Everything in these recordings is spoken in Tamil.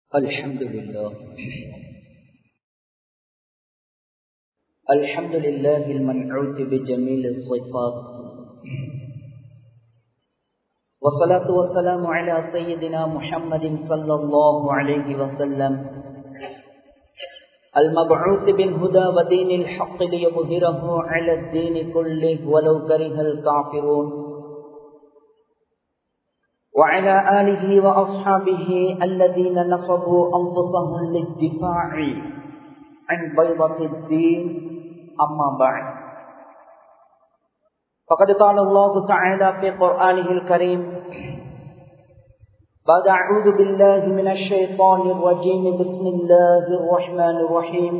الحمد لله الحمد لله المنعوت بجميل الصفات والصلاة والسلام على سيدنا محمد صلى الله عليه وسلم المبعوث بالهدى ودين الحق ليظهره على الدين كله ولو كره الكافرون وعلى آله وأصحابه الذين نصبوا أنفسهم للدفاع عن بيضة الدين أما بعد فقد قال الله تعالى في قرآنه الكريم بعد أعوذ بالله من الشيطان الرجيم بسم الله الرحمن الرحيم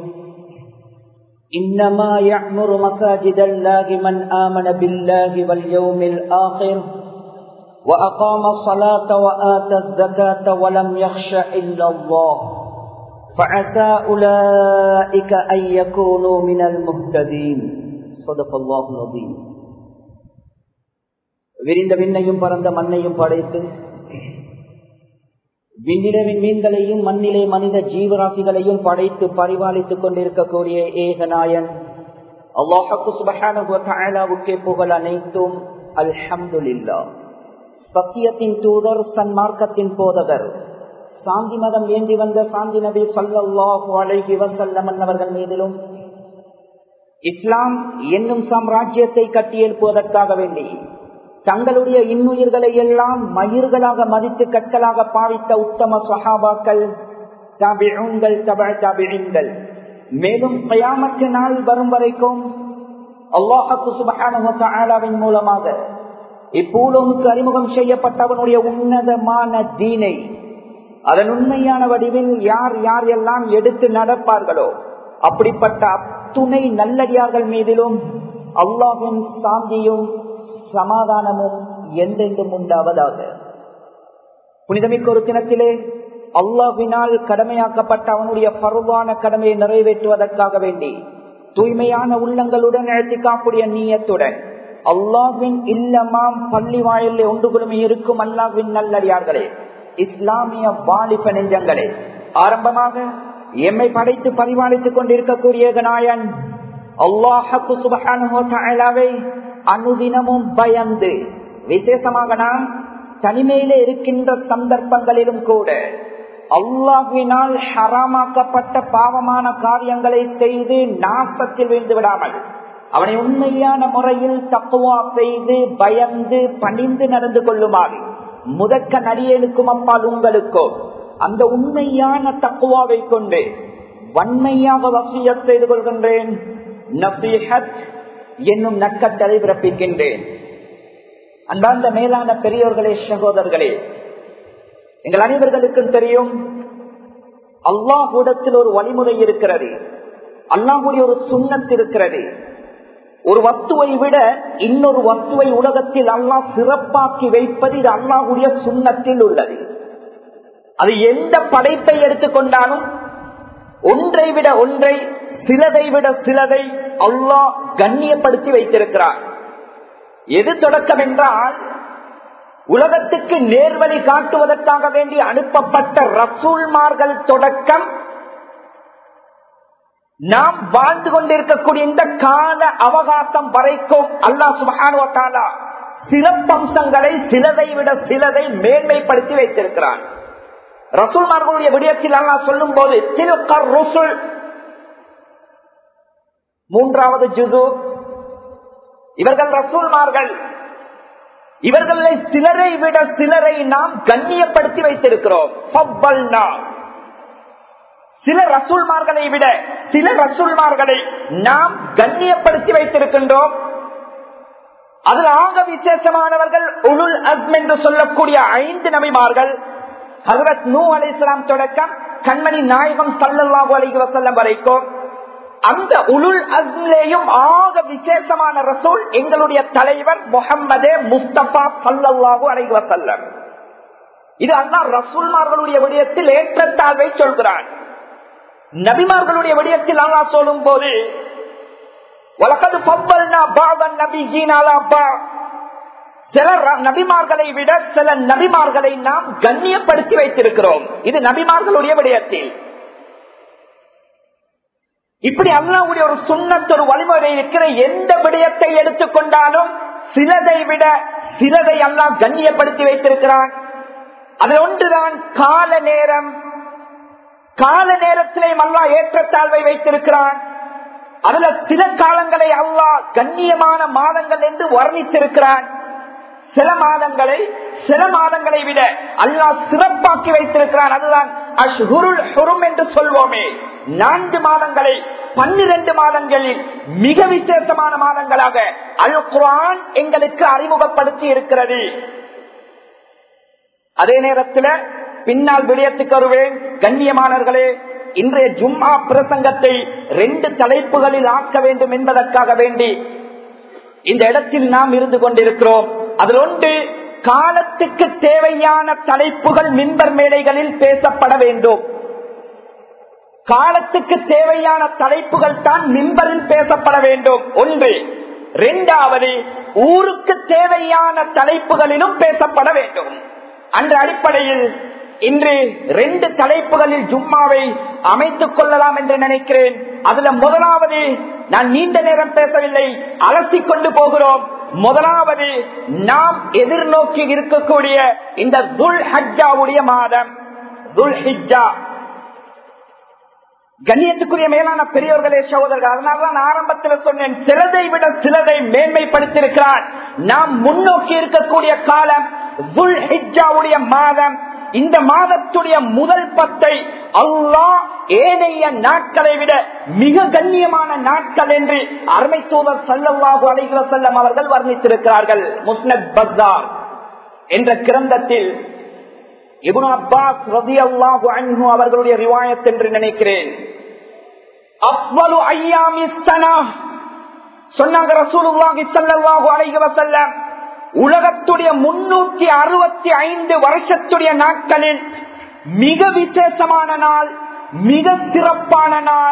إنما يعمر مساجد الله من آمن بالله واليوم الآخر وأقام الصلاة وآتى الزكاة ولم يخش إلا الله فعسى أولئك أن يكونوا من المهتدين صدق الله العظيم விரிந்த விண்ணையும் பறந்த மண்ணையும் படைத்து விண்ணிலவின் மீன்களையும் மண்ணிலே மனித ஜீவராசிகளையும் படைத்து பரிபாலித்துக் கொண்டிருக்கக்கூடிய ஏகநாயன் அல்லாஹக்கு சுபஹானுக்கே புகழ் அனைத்தும் அல்ஹம்துலில்லா சத்தியத்தின் தூதர் சன்மார்க்கத்தின் போதகர் சாந்தி மதம் ஏந்தி வந்த சாந்தி நபி சல்லாஹு அழகி வசல்லம் அவர்கள் மீதிலும் இஸ்லாம் என்னும் சாம்ராஜ்யத்தை கட்டியெழுப்புவதற்காக வேண்டி தங்களுடைய இன்னுயிர்களை எல்லாம் மயிர்களாக மதித்து கற்களாக பாவித்த உத்தம சஹாபாக்கள் தபிழங்கள் தபழ தபிழங்கள் மேலும் கயாமற்ற நாள் வரும் வரைக்கும் அல்லாஹு சுபஹானுவின் மூலமாக இப்பூலோனுக்கு அறிமுகம் செய்யப்பட்ட அவனுடைய உன்னதமான தீனை அதன் உண்மையான வடிவில் யார் யார் எல்லாம் எடுத்து நடப்பார்களோ அப்படிப்பட்ட அத்துணை நல்லடியார்கள் மீதிலும் அல்லாஹின் சாந்தியும் சமாதானமும் என்றென்றும் உண்டாவதாக புனிதமிக்க ஒரு தினத்திலே அல்லாஹினால் கடமையாக்கப்பட்ட அவனுடைய பருவான கடமையை நிறைவேற்றுவதற்காக வேண்டி தூய்மையான உள்ளங்களுடன் எழுத்திக்காக்கூடிய நீயத்துடன் அல்லாஹின் இல்லமாம் பள்ளி வாயிலே ஒன்று குழுமி இருக்கும் அல்லாஹின் நல்லடியார்களே இஸ்லாமிய வாலிப நெஞ்சங்களே ஆரம்பமாக எம்மை படைத்து பரிபாலித்துக் கொண்டிருக்கக்கூடிய நாயன் அல்லாஹு சுபஹானுவை அனுதினமும் பயந்து விசேஷமாக நாம் தனிமையிலே இருக்கின்ற சந்தர்ப்பங்களிலும் கூட அல்லாஹினால் ஹராமாக்கப்பட்ட பாவமான காரியங்களை செய்து நாசத்தில் வீழ்ந்து விடாமல் அவனை உண்மையான முறையில் தக்குவா செய்து பயந்து பணிந்து நடந்து கொள்ளுமாறு முதற்க நடிகனுக்கும் அப்பால் உங்களுக்கோ அந்த உண்மையான தக்குவாவை கொண்டு வன்மையாக வசிய செய்து கொள்கின்றேன் நசீஹத் என்னும் நற்கட்டளை பிறப்பிக்கின்றேன் அன்பார்ந்த மேலான பெரியோர்களே சகோதரர்களே எங்கள் அனைவர்களுக்கும் தெரியும் அல்லாஹூடத்தில் ஒரு வழிமுறை இருக்கிறது அல்லாஹுடைய ஒரு சுண்ணத் இருக்கிறது ஒரு வஸ்துவை விட இன்னொரு வஸ்துவை உலகத்தில் அல்லாஹ் சிறப்பாக்கி வைப்பது இது அல்லாஹுடைய சுண்ணத்தில் உள்ளது அது எந்த படைப்பை எடுத்துக்கொண்டாலும் ஒன்றை விட ஒன்றை சிலதை விட சிலதை அல்லாஹ் கண்ணியப்படுத்தி வைத்திருக்கிறார் எது தொடக்கம் என்றால் உலகத்துக்கு நேர்வழி காட்டுவதற்காக வேண்டி அனுப்பப்பட்ட ரசூல்மார்கள் தொடக்கம் நாம் வாழ்ந்து கொண்டிருக்கக்கூடிய இந்த கால அவகாசம் வரைக்கும் அல்லா சுபானுவத்தாலா சிறப்பம்சங்களை சிலதை விட சிலதை மேன்மைப்படுத்தி வைத்திருக்கிறான் ரசூல்மார்களுடைய விடயத்தில் அல்லா சொல்லும் போது திருக்கர் ருசுல் மூன்றாவது ஜுது இவர்கள் ரசூல்மார்கள் இவர்களை சிலரை விட சிலரை நாம் கண்ணியப்படுத்தி வைத்திருக்கிறோம் சில ரசூல்மார்களை விட சில ரசூல்மார்களை நாம் கண்ணியப்படுத்தி வைத்திருக்கின்றோம் அதில் ஆக விசேஷமானவர்கள் உளுல் அஸ்ம் என்று சொல்லக்கூடிய ஐந்து நபிமார்கள் ஹசரத் நூ அலி இஸ்லாம் தொடக்கம் கண்மணி நாயகம் சல்லாஹூ அலி வசல்லம் வரைக்கும் அந்த உளுல் அஸ்லேயும் ஆக விசேஷமான ரசூல் எங்களுடைய தலைவர் முகம்மதே முஸ்தபா சல்லாஹூ அலி வசல்லம் இது அல்லா ரசூல்மார்களுடைய விடயத்தில் ஏற்றத்தாழ்வை சொல்கிறான் நபிமார்களுடைய விடயத்தில் அல்லா சொல்லும் போது சில ர- நபிமார்களை விட சில நபிமார்களை நாம் கண்ணியப்படுத்தி வைத்திருக்கிறோம் இது நபிமார்களுடைய விடயத்தில் இப்படி அல்லாவுடைய ஒரு சுண்ணத் ஒரு வழிமுறை இருக்கிற எந்த விடயத்தை எடுத்துக்கொண்டாலும் சிலதை விட சிலதை அல்லாஹ் கண்ணியப்படுத்தி வைத்திருக்கிறான் அதில் ஒன்றுதான் கால நேரம் கால நேரத்திலேயும் அல்லாஹ் ஏற்றத்தாழ்வை வைத்திருக்கிறான் அதுல சில காலங்களை அல்லாஹ் கண்ணியமான மாதங்கள் என்று வர்ணித்திருக்கிறான் சில மாதங்களை சில மாதங்களை விட அல்லாஹ் சிறப்பாக்கி வைத்திருக்கிறான் அதுதான் அஷ்ஹுருல் ஹுரும் என்று சொல்வோமே நான்கு மாதங்களை பன்னிரண்டு மாதங்களில் மிக விசேஷமான மாதங்களாக அல் குர்ஆன் எங்களுக்கு அறிமுகப்படுத்தி இருக்கிறது அதே நேரத்தில் பின்னால் விடயத்துக்கு வருவேன் கண்ணியமானவர்களே இன்றைய ஜும்மா பிரசங்கத்தை ரெண்டு தலைப்புகளில் ஆக்க வேண்டும் என்பதற்காக வேண்டி இந்த இடத்தில் நாம் இருந்து கொண்டிருக்கிறோம் அதில் ஒன்று காலத்துக்கு தேவையான தலைப்புகள் மின்பர் மேடைகளில் பேசப்பட வேண்டும் காலத்துக்கு தேவையான தலைப்புகள் தான் மின்பரில் பேசப்பட வேண்டும் ஒன்று இரண்டாவது ஊருக்கு தேவையான தலைப்புகளிலும் பேசப்பட வேண்டும் அந்த அடிப்படையில் இன்று ரெண்டு தலைப்புகளில் ஜும்மாவை அமைத்துக் கொள்ளலாம் என்று நினைக்கிறேன் அதுல முதலாவது நான் நீண்ட நேரம் பேசவில்லை அலசிக் கொண்டு போகிறோம் முதலாவது நாம் எதிர்நோக்கி இருக்கக்கூடிய இந்த துல் ஹஜ்ஜாவுடைய மாதம் துல் ஹிஜ்ஜா கண்ணியத்துக்குரிய மேலான பெரியவர்களே சகோதரர்கள் அதனால்தான் நான் ஆரம்பத்தில் சொன்னேன் சிலதை விட சிலதை மேன்மைப்படுத்தியிருக்கிறார் நாம் முன்னோக்கி இருக்கக்கூடிய காலம் துல் ஹிஜ்ஜாவுடைய மாதம் இந்த மாதத்துடைய முதல் பத்தை அல்லாஹ் ஏனைய நாட்களை விட மிக கண்ணியமான நாட்கள் என்று அருமை தூதர் சல்லல்லாஹு அலைஹி வஸல்லம் அவர்கள் வர்ணித்திருக்கிறார்கள் முஸ்னத் பஸ்தார் என்ற கிரந்தத்தில் இப்னு அப்பாஸ் ரலியல்லாஹு அன்ஹு அவர்களுடைய ரிவாயத் என்று நினைக்கிறேன் அவ்வளவு ஐயாமி ஸனா சொன்னாங்க ரசூலுல்லாஹி ஸல்லல்லாஹு அலைஹி வஸல்லம் உலகத்துடைய முன்னூத்தி அறுபத்தி ஐந்து வருஷத்துடைய நாட்களில் மிக விசேஷமான நாள் மிக சிறப்பான நாள்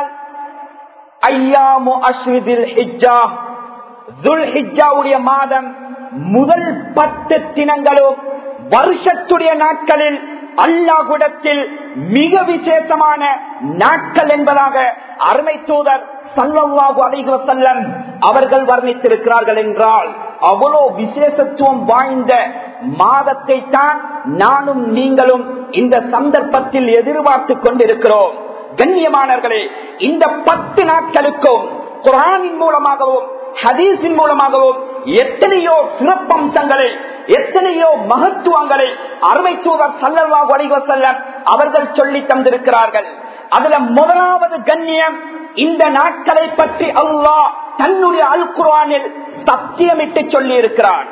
ஐயாமு அஸ்விதில் ஹிஜ்ஜா துல் ஹிஜ்ஜாவுடைய மாதம் முதல் பத்து தினங்களும் வருஷத்துடைய நாட்களில் அல்லாஹுடத்தில் மிக விசேஷமான நாட்கள் என்பதாக அருமை தூதர் சல்லல்லாஹு அலைஹி வஸல்லம் அவர்கள் வர்ணித்திருக்கிறார்கள் என்றால் அவ்வளோ விசேஷத்துவம் வாய்ந்த மாதத்தை தான் நானும் நீங்களும் இந்த சந்தர்ப்பத்தில் எதிர்பார்த்து கொண்டிருக்கிறோம் கண்ணியமானவர்களே இந்த பத்து நாட்களுக்கும் குரானின் மூலமாகவும் ஹதீஸின் மூலமாகவும் எத்தனையோ சிறப்பம்சங்களை எத்தனையோ மகத்துவங்களை அருமை தூதர் சல்லல்லாஹு அலைஹி வஸல்லம் அவர்கள் சொல்லி தந்திருக்கிறார்கள் அதுல முதலாவது கண்ணியம் இந்த நாட்களை பற்றி அல்லாஹ் தன்னுடைய அல் குர்ஆனில் சத்தியமிட்டு சொல்லி இருக்கிறான்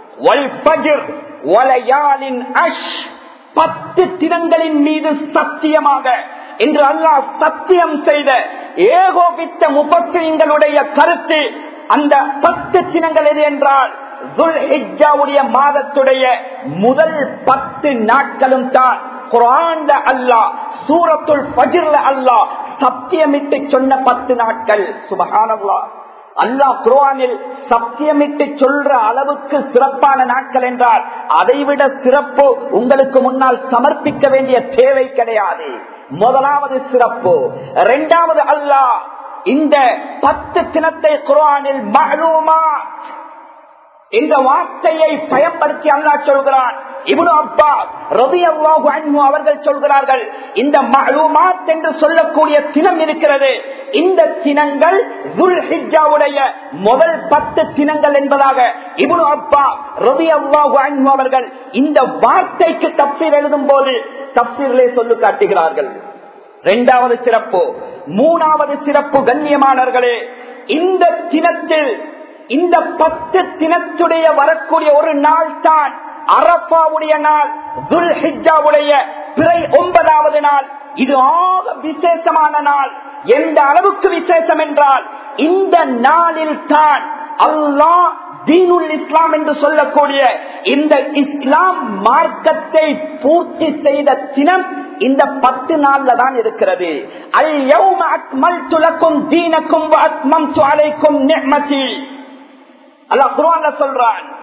பத்து தினங்களின் மீது சத்தியமாக என்று அல்லாஹ் சத்தியம் செய்த ஏகோபித்த முப்பத்திங்களுடைய கருத்து அந்த பத்து தினங்கள் எது என்றால் துல்ஹிஜாவுடைய மாதத்துடைய முதல் பத்து நாட்களும் தான் குரான்ல அல்லாஹ் சூரத்துல் பஜிர்ல அல்லாஹ் சத்தியமிட்டு சொன்ன பத்து நாட்கள் சுபஹானல்லாஹ் அல்லாஹ் குர்ஆனில் சத்தியமிட்டு சொல்ற அளவுக்கு சிறப்பான நாட்கள் என்றால் அதைவிட சிறப்பு உங்களுக்கு முன்னால் சமர்ப்பிக்க வேண்டிய தேவை கிடையாது முதலாவது சிறப்பு இரண்டாவது அல்லாஹ் இந்த பத்து தினத்தை குர்ஆனில் மஅலூமா இந்த வார்த்தையை பயன்படுத்தி அல்லா சொல்கிறான் இவனு அப்பா ரவி அல்லாஹு அன்ஹு அவர்கள் சொல்கிறார்கள் இந்த மஅலூமாத் என்று சொல்லக்கூடிய தினம் இருக்கிறது இந்த தினங்கள் துல்ஹிஜாவுடைய முதல் பத்து தினங்கள் என்பதாக இவனு அப்பா ரவி அல்லாஹு அன்ஹு அவர்கள் இந்த வார்த்தைக்கு தப்சீர் எழுதும் போது தப்சீரிலே சொல்லு காட்டுகிறார்கள் இரண்டாவது சிறப்பு மூணாவது சிறப்பு கண்ணியமானவர்களே இந்த தினத்தில் இந்த பத்து தினத்துடைய வரக்கூடிய ஒரு நாள் தான் அரப்பாவுடைய நாள் துல் ஹிஜாவுடைய பிறை ஒன்பதாவது நாள் இது ஆக விசேஷமான நாள் எந்த அளவுக்கு விசேஷம் என்றால் இந்த நாளில் தான் அல்லாஹ் தீனுல் இஸ்லாம் என்று சொல்லக்கூடிய இந்த இஸ்லாம் மார்க்கத்தை பூர்த்தி செய்த தினம் இந்த பத்து நாள்ல தான் இருக்கிறது அல் யௌம அக்மல் துலக்கும் தீனக்கும் அத்மம் அலைக்கும் நிஹ்மதி அல்லாஹ் குர்ஆன்ல சொல்றான்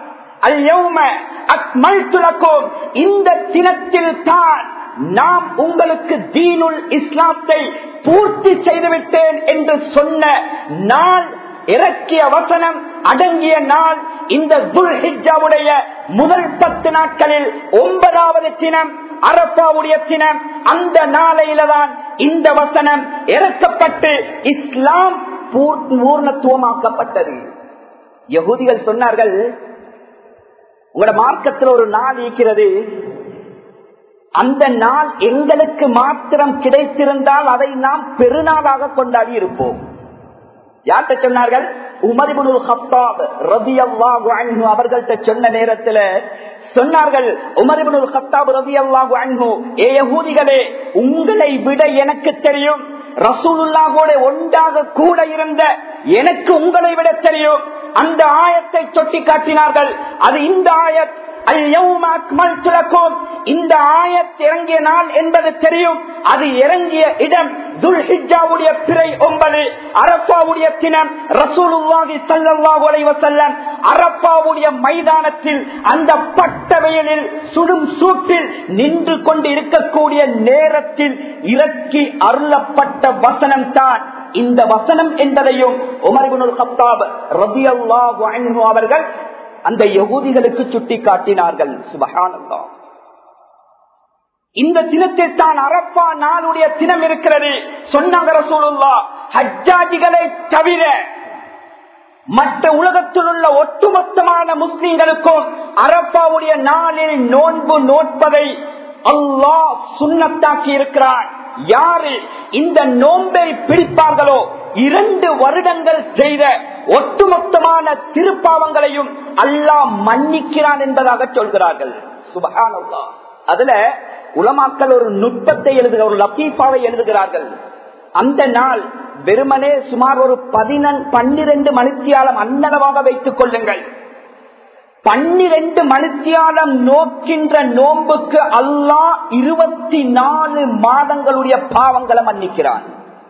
அல்யௌம அக்மல்து லக்கும் இந்த தினத்தில் தான் நாம் உங்களுக்கு தீனுல் இஸ்லாத்தை பூர்த்தி செய்துவிட்டேன் என்று சொன்ன நாள் இறக்கிய வசனம் அடங்கிய நாள் இந்த துல்ஹிஜாவுடைய முதல் பத்து நாட்களில் ஒன்பதாவது தினம் அரப்பாவுடைய தினம் அந்த நாளையில தான் இந்த வசனம் இறக்கப்பட்டு இஸ்லாம் பூர்ணத்துவமாக்கப்பட்டது யகுதிகள் சொன்னார்கள் உங்களோட மார்க்கத்தில் ஒரு நாள் இருக்கிறது அந்த நாள் எங்களுக்கு மாத்திரம் கிடைத்திருந்தால் அதை நாம் பெருநாளாக கொண்டாடி இருப்போம் யார்கிட்ட சொன்னார்கள் உமரிபுல் ஹத்தாப் ரபி அல்லாஹு அன்ஹு அவர்கள்ட்ட சொன்ன நேரத்துல சொன்னார்கள் உமரிபுல் ஹத்தாப் ரபி அல்லாஹு அன்ஹு ஏ யகூதிகளே உங்களை விட எனக்கு தெரியும் ரசூலுல்லாஹோட ஒன்றாக கூட இருந்த எனக்கு உங்களை விட தெரியும் அந்த ஆயத்தை தொட்டி காட்டினார்கள் அது இந்த ஆயத் இந்த ஆயத் இறங்கிய நாள் என்பது தெரியும் அது இறங்கிய இடம் துல்ஹிஜாவுடைய பிறை ஒன்பது அரப்பாவுடைய தினம் ரசூலுல்லாஹி ஸல்லல்லாஹு அலைஹி வஸல்லம் அரப்பாவுடைய மைதானத்தில் அந்த பட்ட வெயிலில் சுடும் சூட்டில் நின்று கொண்டு இருக்கக்கூடிய நேரத்தில் இறக்கி அருளப்பட்ட வசனம் தான் இந்த வசனம் என்பதையும் உமர்புல் ஹத்தாப் ரபியல்லாஹு அன்ஹு அவர்கள் அந்த யகூதிகளுக்கு சுட்டி காட்டினார்கள் சுபகானந்தா இந்த தினத்தில் தான் அரப்பா நாளுடைய தினம் இருக்கிறது சொன்னாங்க ரசூலுல்லா ஹஜ்ஜாஜிகளை தவிர மற்ற உலகத்தில் உள்ள ஒட்டுமொத்தமான முஸ்லிம்களுக்கும் அரப்பாவுடைய நாளில் நோன்பு நோட்பதை அல்லாஹ் சுண்ணத்தாக்கி இருக்கிறான் யாரு இந்த நோன்பை பிடிப்பார்களோ இரண்டு வருடங்கள் செய்த ஒட்டுமொத்தமான திருப்பாவங்களையும் அல்லாஹ் மன்னிக்கிறான் என்பதாக சொல்கிறார்கள் சுபகானல்லா அதுல உலமாக்கள் ஒரு நுட்பத்தை எழுதுகிற ஒரு லத்தீஃபாவை எழுதுகிறார்கள் அந்த நாள் வெறுமனே சுமார் ஒரு பதினன் பன்னிரண்டு மணித்தியாலம் அன்னளவாக வைத்துக் கொள்ளுங்கள் பன்னிரண்டு மணித்தியாலம் நோக்கின்ற நோன்புக்கு அல்லாஹ் இருபத்தி நாலு மாதங்களுடைய பாவங்களை மன்னிக்கிறான்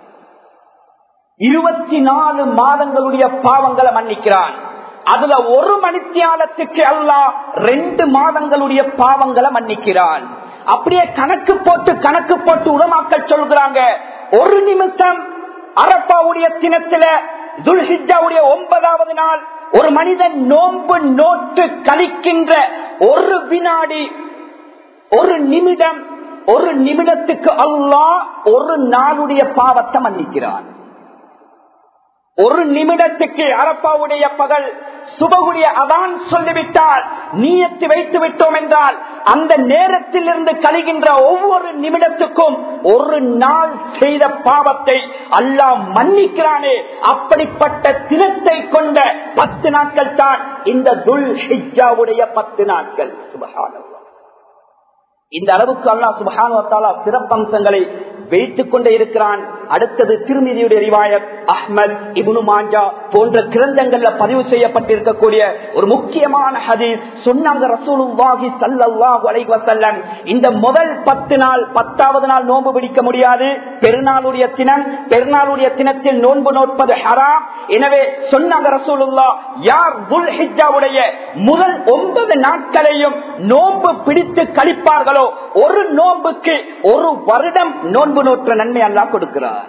இருபத்தி நாலு மாதங்களுடைய பாவங்களை மன்னிக்கிறான் அதுல ஒரு மணித்தியாலத்துக்கு அல்லாஹ் ரெண்டு மாதங்களுடைய பாவங்களை மன்னிக்கிறான் அப்படியே கணக்கு போட்டு கணக்கு போட்டு உலமாக்கள் சொல்கிறாங்க ஒரு நிமிஷம் அரப்பாவுடைய தினத்துல துல்ஹிஜாவுடைய ஒன்பதாவது நாள் ஒரு மனிதன் நோன்பு நோட்டு கழிக்கின்ற ஒரு வினாடி ஒரு நிமிடம் ஒரு நிமிடத்துக்கு அல்லாஹ் ஒரு நாளுடைய பாவத்தை மன்னிக்கிறான் ஒரு நிமிடத்துக்கு அரப்பாவுடைய பகல் சுபகுடைய அதான் சொல்லிவிட்டால் நீயத்து வைத்து விட்டோம் என்றால் அந்த நேரத்தில் இருந்து கழிகின்ற ஒவ்வொரு நிமிடத்துக்கும் ஒரு நாள் செய்த பாவத்தை அல்லாஹ் மன்னிக்கிறானே அப்படிப்பட்ட தினத்தை கொண்ட பத்து நாட்கள் தான் இந்த துல் ஹிஜாவுடைய பத்து நாட்கள் சுபகானம் இந்த அளவுக்கு அல்லா சுபஹானுவத்தாலா சிறப்பம்சங்களை வைத்துக் கொண்டே இருக்கிறான் அடுத்தது திருமதியுடைய ரிவாயத் அஹ்மத் இபுனு மாஞ்சா போன்ற கிரந்தங்கள்ல பதிவு செய்யப்பட்டிருக்கக்கூடிய ஒரு முக்கியமான ஹதீஸ் சொன்னாங்க ரசூலுல்லாஹி ஸல்லல்லாஹு அலைஹி வஸல்லம் இந்த முதல் பத்து நாள் பத்தாவது நாள் நோன்பு பிடிக்க முடியாது பெருநாளுடைய தினம் பெருநாளுடைய தினத்தில் நோன்பு நோட்பது ஹராம் எனவே சொன்னாங்க ரசூலுல்லா யார் துல் ஹிஜ்ஜாவுடைய முதல் ஒன்பது நாட்களையும் நோன்பு பிடித்து கழிப்பார்களோ ஒரு நோன்புக்கு ஒரு வருடம் நோன்பு நோற்ற நன்மை அல்லா கொடுக்கிறார்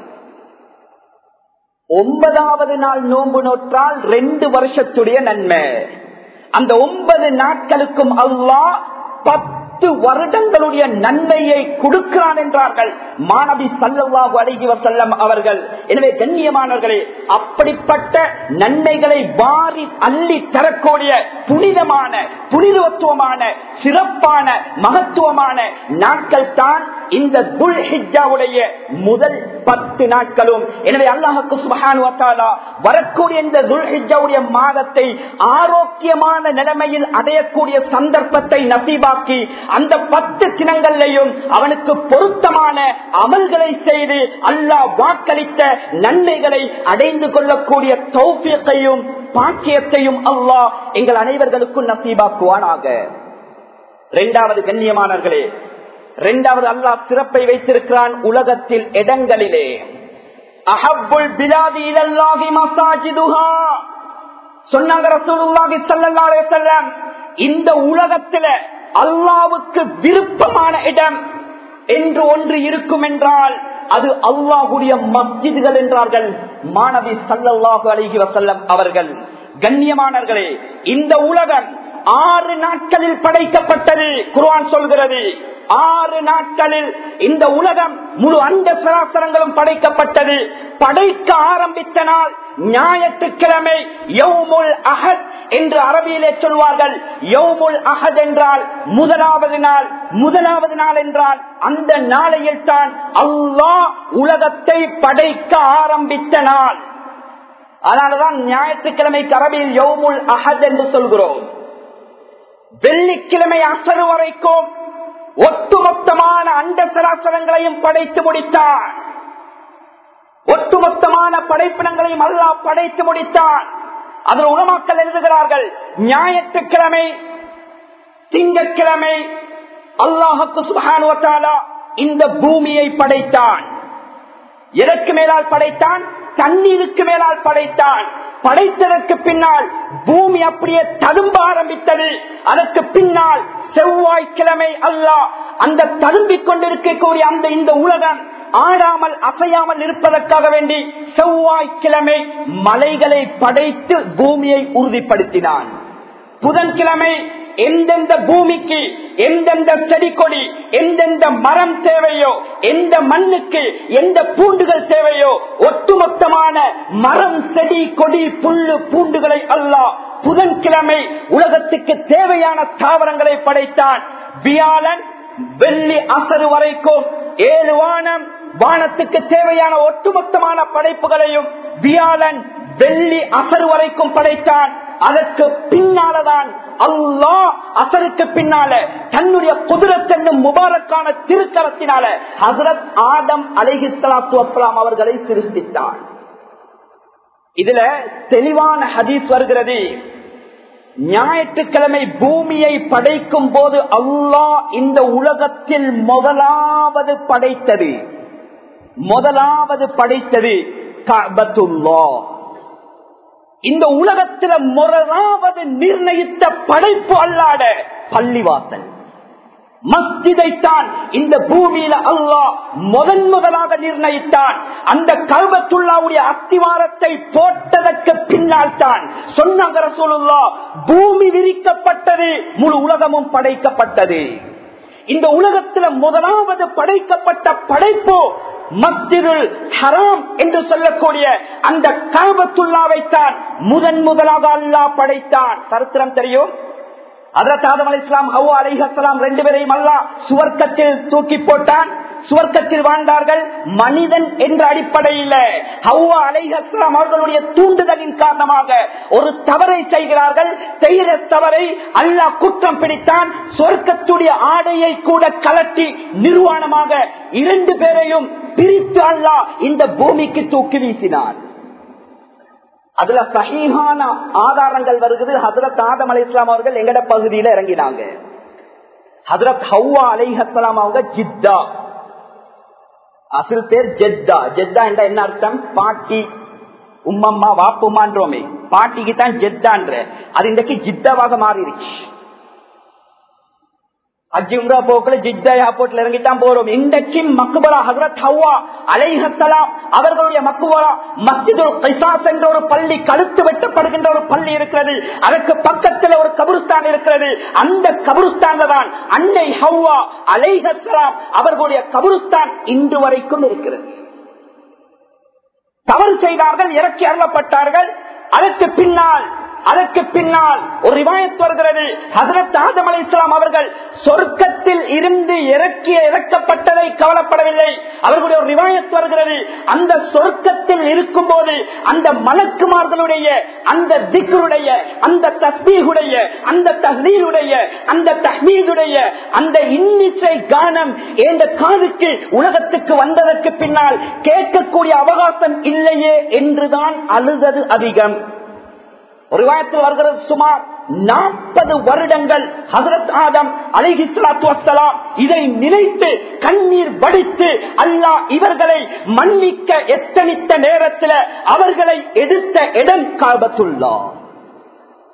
ஒன்பதாவது நாள் நோன்பு நோற்றால் ரெண்டு வருஷத்துடைய நன்மை அந்த ஒன்பது நாட்களுக்கும் அல்லாஹ் பத்து வருடங்களுடைய நன்மையை கொடுக்கிறான் என்றார்கள் மாணவி சல்லல்லாஹு அலைஹி வஸல்லம் அவர்கள் எனவே கண்ணியமானவர்களே அப்படிப்பட்ட நன்மைகளை வாரி அள்ளி தரக்கூடிய புனிதமான புனிதத்துவமான சிறப்பான மகத்துவமான நாட்கள் தான் இந்த துல் ஹிஜாவுடைய முதல் பத்து நாட்களும் எனவே அல்லாஹுக்கு சுபஹான் வத்தாலா வரக்கூடிய இந்த துல் ஹிஜாவுடைய மாதத்தை ஆரோக்கியமான நிலைமையில் அடையக்கூடிய சந்தர்ப்பத்தை நசீபாக்கி அந்த பத்து தினங்களையும் அவனுக்கு பொருத்தமான அமல்களை செய்து அல்லாஹ் வாக்களித்த நன்மைகளை அடைந்து கொள்ளக்கூடிய தௌபியத்தையும் பாக்கியத்தையும் அல்லாஹ் எங்கள் அனைவர்களுக்கும் நசீபாக்குவானாக இரண்டாவது கண்ணியமானவர்களே இரண்டாவது அல்லாஹ் சிறப்பை வைத்திருக்கிறான் உலகத்தில் இடங்களிலே அஹப்புல் பிலாதி இலல்லாஹி மசாஜிதுஹா சொன்னாங்க ரசூலுல்லாஹி ஸல்லல்லாஹு அலைஹி வஸல்லம் இந்த உலகத்தில அல்லாவுக்கு விருப்பமான இடம் என்று ஒன்று இருக்கும் என்றால் அது அல்லாஹுடைய மஸ்ஜிதுகள் என்றார்கள் மாணவி சல்லல்லாஹு அலைஹி வசல்லம் அவர்கள் கண்ணியமானவர்களே இந்த உலகம் ஆறு நாட்களில் படைக்கப்பட்டது குர்ஆன் சொல்கிறது ஆறு நாட்களில் இந்த உலகம் முழு அண்ட சராசரங்களும் படைக்கப்பட்டது படைக்க ஆரம்பித்த நாள் ஞாயிற்றுக்கிழமை யௌமுல் அஹத் என்று அரபியிலே சொல்வார்கள் யௌமுல் அஹத் என்றால் முதலாவது நாள் முதலாவது நாள் என்றால் அந்த நாளையில் தான் அல்லாஹ் உலகத்தை படைக்க ஆரம்பித்த நாள் அதனாலதான் ஞாயிற்றுக்கிழமைக்கு அரபியில் யௌமுல் அஹத் என்று சொல்கிறோம் வெள்ளிக்கிழமை அசரு வரைக்கும் ஒட்டுமொத்தமான அண்ட சராசரங்களையும் படைத்து முடித்தான் ஒட்டுமொத்தமான படைப்பினங்களையும் அல்லாஹ் படைத்து முடித்தான் அதில் உணமாக்கல் எழுதுகிறார்கள் ஞாயிற்றுக்கிழமை திங்கட்கிழமை அல்லாஹுக்கு சுபானுவத்தாலா இந்த பூமியை படைத்தான் எதற்கு மேலால் படைத்தான் தண்ணீருக்கு மேலால் படைத்தான் படைத்ததற்கு பின்னால் பூமி அப்படியே ததும்ப ஆரம்பித்தது அதற்கு பின்னால் செவ்வாய்க்கிழமை அல்லாஹ் அந்த ததும்பிக் கொண்டிருக்கக்கூடிய அந்த இந்த உலகம் ஆடாமல் அசையாமல் இருப்பதற்காக வேண்டி செவ்வாய்க்கிழமை மலைகளை படைத்து பூமியை உறுதிப்படுத்தினான் புதன்கிழமை எந்தெந்த பூமிக்கு எந்தெந்த செடி கொடி எந்தெந்த மரம் தேவையோ எந்த மண்ணுக்கு எந்த பூண்டுகள் தேவையோ ஒட்டுமொத்தமான மரம் செடி கொடி புல்லு பூண்டுகளை அல்லாஹ் புதன்கிழமை உலகத்துக்கு தேவையான தாவரங்களை படைத்தான் வியாழன் வெள்ளி அசரு வரைக்கும் ஏழு வானம் வானத்துக்கு தேவையான ஒட்டுமொத்தமான படைப்புகளையும் வியாழன் வெள்ளி அசரு வரைக்கும் படைத்தான் அதற்கு பின்னாலதான் அல்லாஹ் அசருக்கு பின்னால தன்னுடைய குதிரத்தென்னும் முபாரக்கான திருக்கரத்தினால ஹசரத் ஆதம் அலைஹி சலாத்து வஸ்லாம் அவர்களை சிருஷ்டித்தார் இதுல தெளிவான ஹதீஸ் வருகிறது ஞாயிற்றுக்கிழமை பூமியை படைக்கும் போது அல்லாஹ் இந்த உலகத்தில் முதலாவது படைத்தது முதலாவது படைத்தது கபத்துல்லா இந்த உலகத்தில முதலாவது நிர்ணயித்த படைப்பு அல்லாட பள்ளிவாசல் மஸ்ஜிதைத்தான் இந்த பூமியில அல்லாஹ் முதன் முதலாக நிர்ணயித்தான் அந்த கல்வத்துள்ளாவுடைய அத்திவாரத்தை போட்டதற்கு பின்னால் தான் சொன்னாங்க ரசூலுல்லா பூமி விரிக்கப்பட்டது முழு உலகமும் படைக்கப்பட்டது இந்த உலகத்தில் முதலாவது படைக்கப்பட்ட படைப்பு மஸ்ஜிதுல் ஹராம் என்று சொல்லக்கூடிய அந்த காபத்துள்ளாவைத்தான் முதன் முதலாக அல்லாஹ் படைத்தான் சரித்திரம் தெரியும் அதற்கு ஆதம் அலி இஸ்லாம் ஹவா அலிஹலாம் ரெண்டு பேரையும் அல்லா சுவர்க்கத்தில் தூக்கி போட்டான் சுவர்க்கத்தில் வாழ்ந்தார்கள் மனிதன் என்ற அடிப்படையில் ஹவ்வா அலைஹலாம் அவர்களுடைய தூண்டுதலின் காரணமாக ஒரு தவறை செய்கிறார்கள் செய்கிற தவறை அல்லாஹ் குற்றம் பிடித்தான் சொர்க்கத்துடைய ஆடையை கூட கலட்டி நிர்வாணமாக இரண்டு பேரையும் பிரித்து அல்லாஹ் இந்த பூமிக்கு தூக்கி வீசினார் அதுல சகிஹான ஆதாரங்கள் வருகிறது ஹசரத் ஆதம் அலி இஸ்லாம் அவர்கள் எங்கட பகுதியில இறங்கினாங்க ஹசரத் ஹவ்வா அலைஹலாம் அவங்க ஜித்தா அசில் பேர் ஜெத்தா ஜெத்தா என்ற என்ன அர்த்தம் பாட்டி உம்மம்மா வாப்புமான்றோமே பாட்டிக்கு தான் ஜெத்தான்ற அது இன்றைக்கு ஜித்தாவாக மாறிடுச்சு அஜிம்ரா போக்குல ஜித்தா ஏர்போர்ட்ல இறங்கித்தான் போறோம் இன்றைக்கு மக்குபலா ஹசரத் ஹவ்வா அலைஹலாம் அவர்களுடைய மக்குபலா மஸ்ஜிதுல் கைசாஸ் என்ற ஒரு பள்ளி கழுத்து வெட்டப்படுகின்ற ஒரு பள்ளி இருக்கிறது அதற்கு பக்கத்தில் ஒரு கபுருஸ்தான் இருக்கிறது அந்த கபுருஸ்தான்ல தான் அன்னை ஹவ்வா அலைஹலாம் அவர்களுடைய கபுருஸ்தான் இன்று வரைக்கும் இருக்கிறது தவறு செய்தார்கள் இறக்கி அருளப்பட்டார்கள் அதற்கு பின்னால் அதற்கு பின்னால் ஒரு ரிவாயத் வருகிறது ஹசரத் ஆதம் அலி இஸ்லாம் அவர்கள் சொர்க்கத்தில் இருந்து இறக்கிய இறக்கப்பட்டதை கவலைப்படவில்லை அவர்களுடைய ஒரு ரிவாயத் வருகிறது அந்த சொர்க்கத்தில் இருக்கும் போது அந்த மலக்குமார்களுடைய அந்த திக்கருடைய அந்த தஸ்மீகுடைய அந்த தஹ்லீலுடைய அந்த தஹ்மீதுடைய அந்த இன்னிசை கானம் என்ற காதுக்கு உலகத்துக்கு வந்ததற்கு பின்னால் கேட்கக்கூடிய அவகாசம் இல்லையே என்றுதான் அழுதது அதிகம் ஒரு வாயத்தில் வருகிறது சுமார் நாற்பது வருடங்கள் ஹசரத் ஆதம் அலிஹி சலாத்து வசலாம் இதை நினைத்து கண்ணீர் வடித்து அல்லாஹ் இவர்களை மன்னிக்க எத்தனித்த நேரத்தில் அவர்களை எடுத்த இடம் காபத்துள்ளா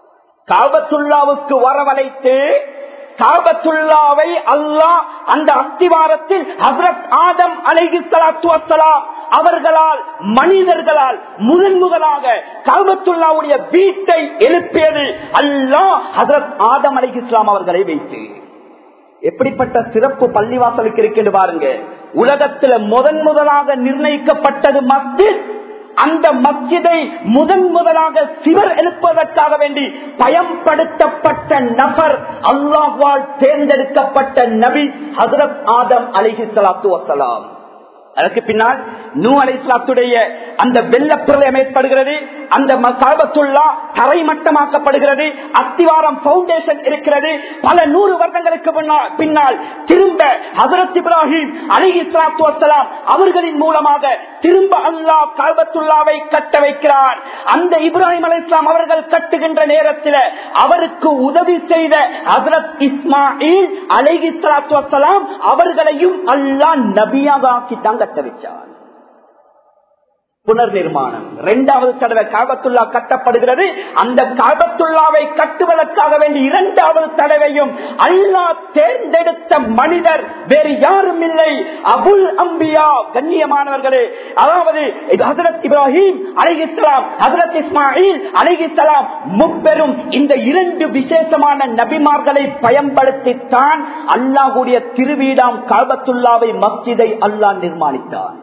காபத்துல்லாவுக்கு வரவழைத்து காபத்துல்லாவை அல்லாஹ் அந்த அஸ்திவாரத்தில் ஹசரத் ஆதம் அலைகி சலாத்து வசலாம் அவர்களால் மனிதர்களால் முதன் முதலாக காபத்துல்லாவுடைய வீட்டை எழுப்பியது அல்லாஹ் ஹசரத் ஆதம் அலைகி இஸ்லாம் அவர்களை வைத்து எப்படிப்பட்ட சிறப்பு பள்ளிவாசலுக்கு இருக்கின்ற பாருங்க உலகத்துல முதன் முதலாக நிர்ணயிக்கப்பட்டது மஸ்ஜித் அந்த மஸ்ஜிதை முதன் முதலாக சிவர் எழுப்புவதற்காக வேண்டி பயன்படுத்தப்பட்ட நபர் அல்லாஹ்வால் தேர்ந்தெடுக்கப்பட்ட நபி ஹசரத் ஆதம் அலிஹி சலாத்து வசலாம் அதற்கு பின்னால் நூ அலிஸ்லாத்துடைய அந்த வெள்ளப்பிரலை அமைப்படுகிறது அந்த காபத்துள்ளா தரைமட்டமாக்கப்படுகிறது அத்திவாரம் பவுண்டேஷன் இருக்கிறது பல நூறு வருடங்களுக்கு பின்னால் திரும்ப ஹசரத் இப்ராஹிம் அலி இஸ்லாத்து வசலாம் அவர்களின் மூலமாக திரும்ப அல்லாஹ் காபத்துல்லாவை கட்ட வைக்கிறார் அந்த இப்ராஹிம் அலி இஸ்லாம் அவர்கள் கட்டுகின்ற நேரத்தில் அவருக்கு உதவி செய்த ஹசரத் இஸ்மாயில் அலி இஸ்லாத்து வசலாம் அவர்களையும் அல்லாஹ் நபியாக ஆக்கித்தான் கட்ட வச்சார் புனர் நிர்மாணம் இரண்டாவது தடவை காபத்துல்லா கட்டப்படுகிறது அந்த காபத்துல்லாவை கட்டுவதற்காக வேண்டி இரண்டாவது தடவையும் அல்லா தேர்ந்தெடுத்த மனிதர் வேறு யாரும் இல்லை அபுல் அம்பியா கண்ணியமானவர்களே அதாவது ஹசரத் இப்ராஹிம் அலிகிஸ்லாம் ஹசரத் இஸ்மாயில் அலிகிஸ்லாம் முப்பெரும் இந்த இரண்டு விசேஷமான நபிமார்களை பயன்படுத்தித்தான் அல்லாஹுடைய திருவீடாம் காபத்துல்லாவை மஸ்ஜிதை அல்லாஹ் நிர்மாணித்தார்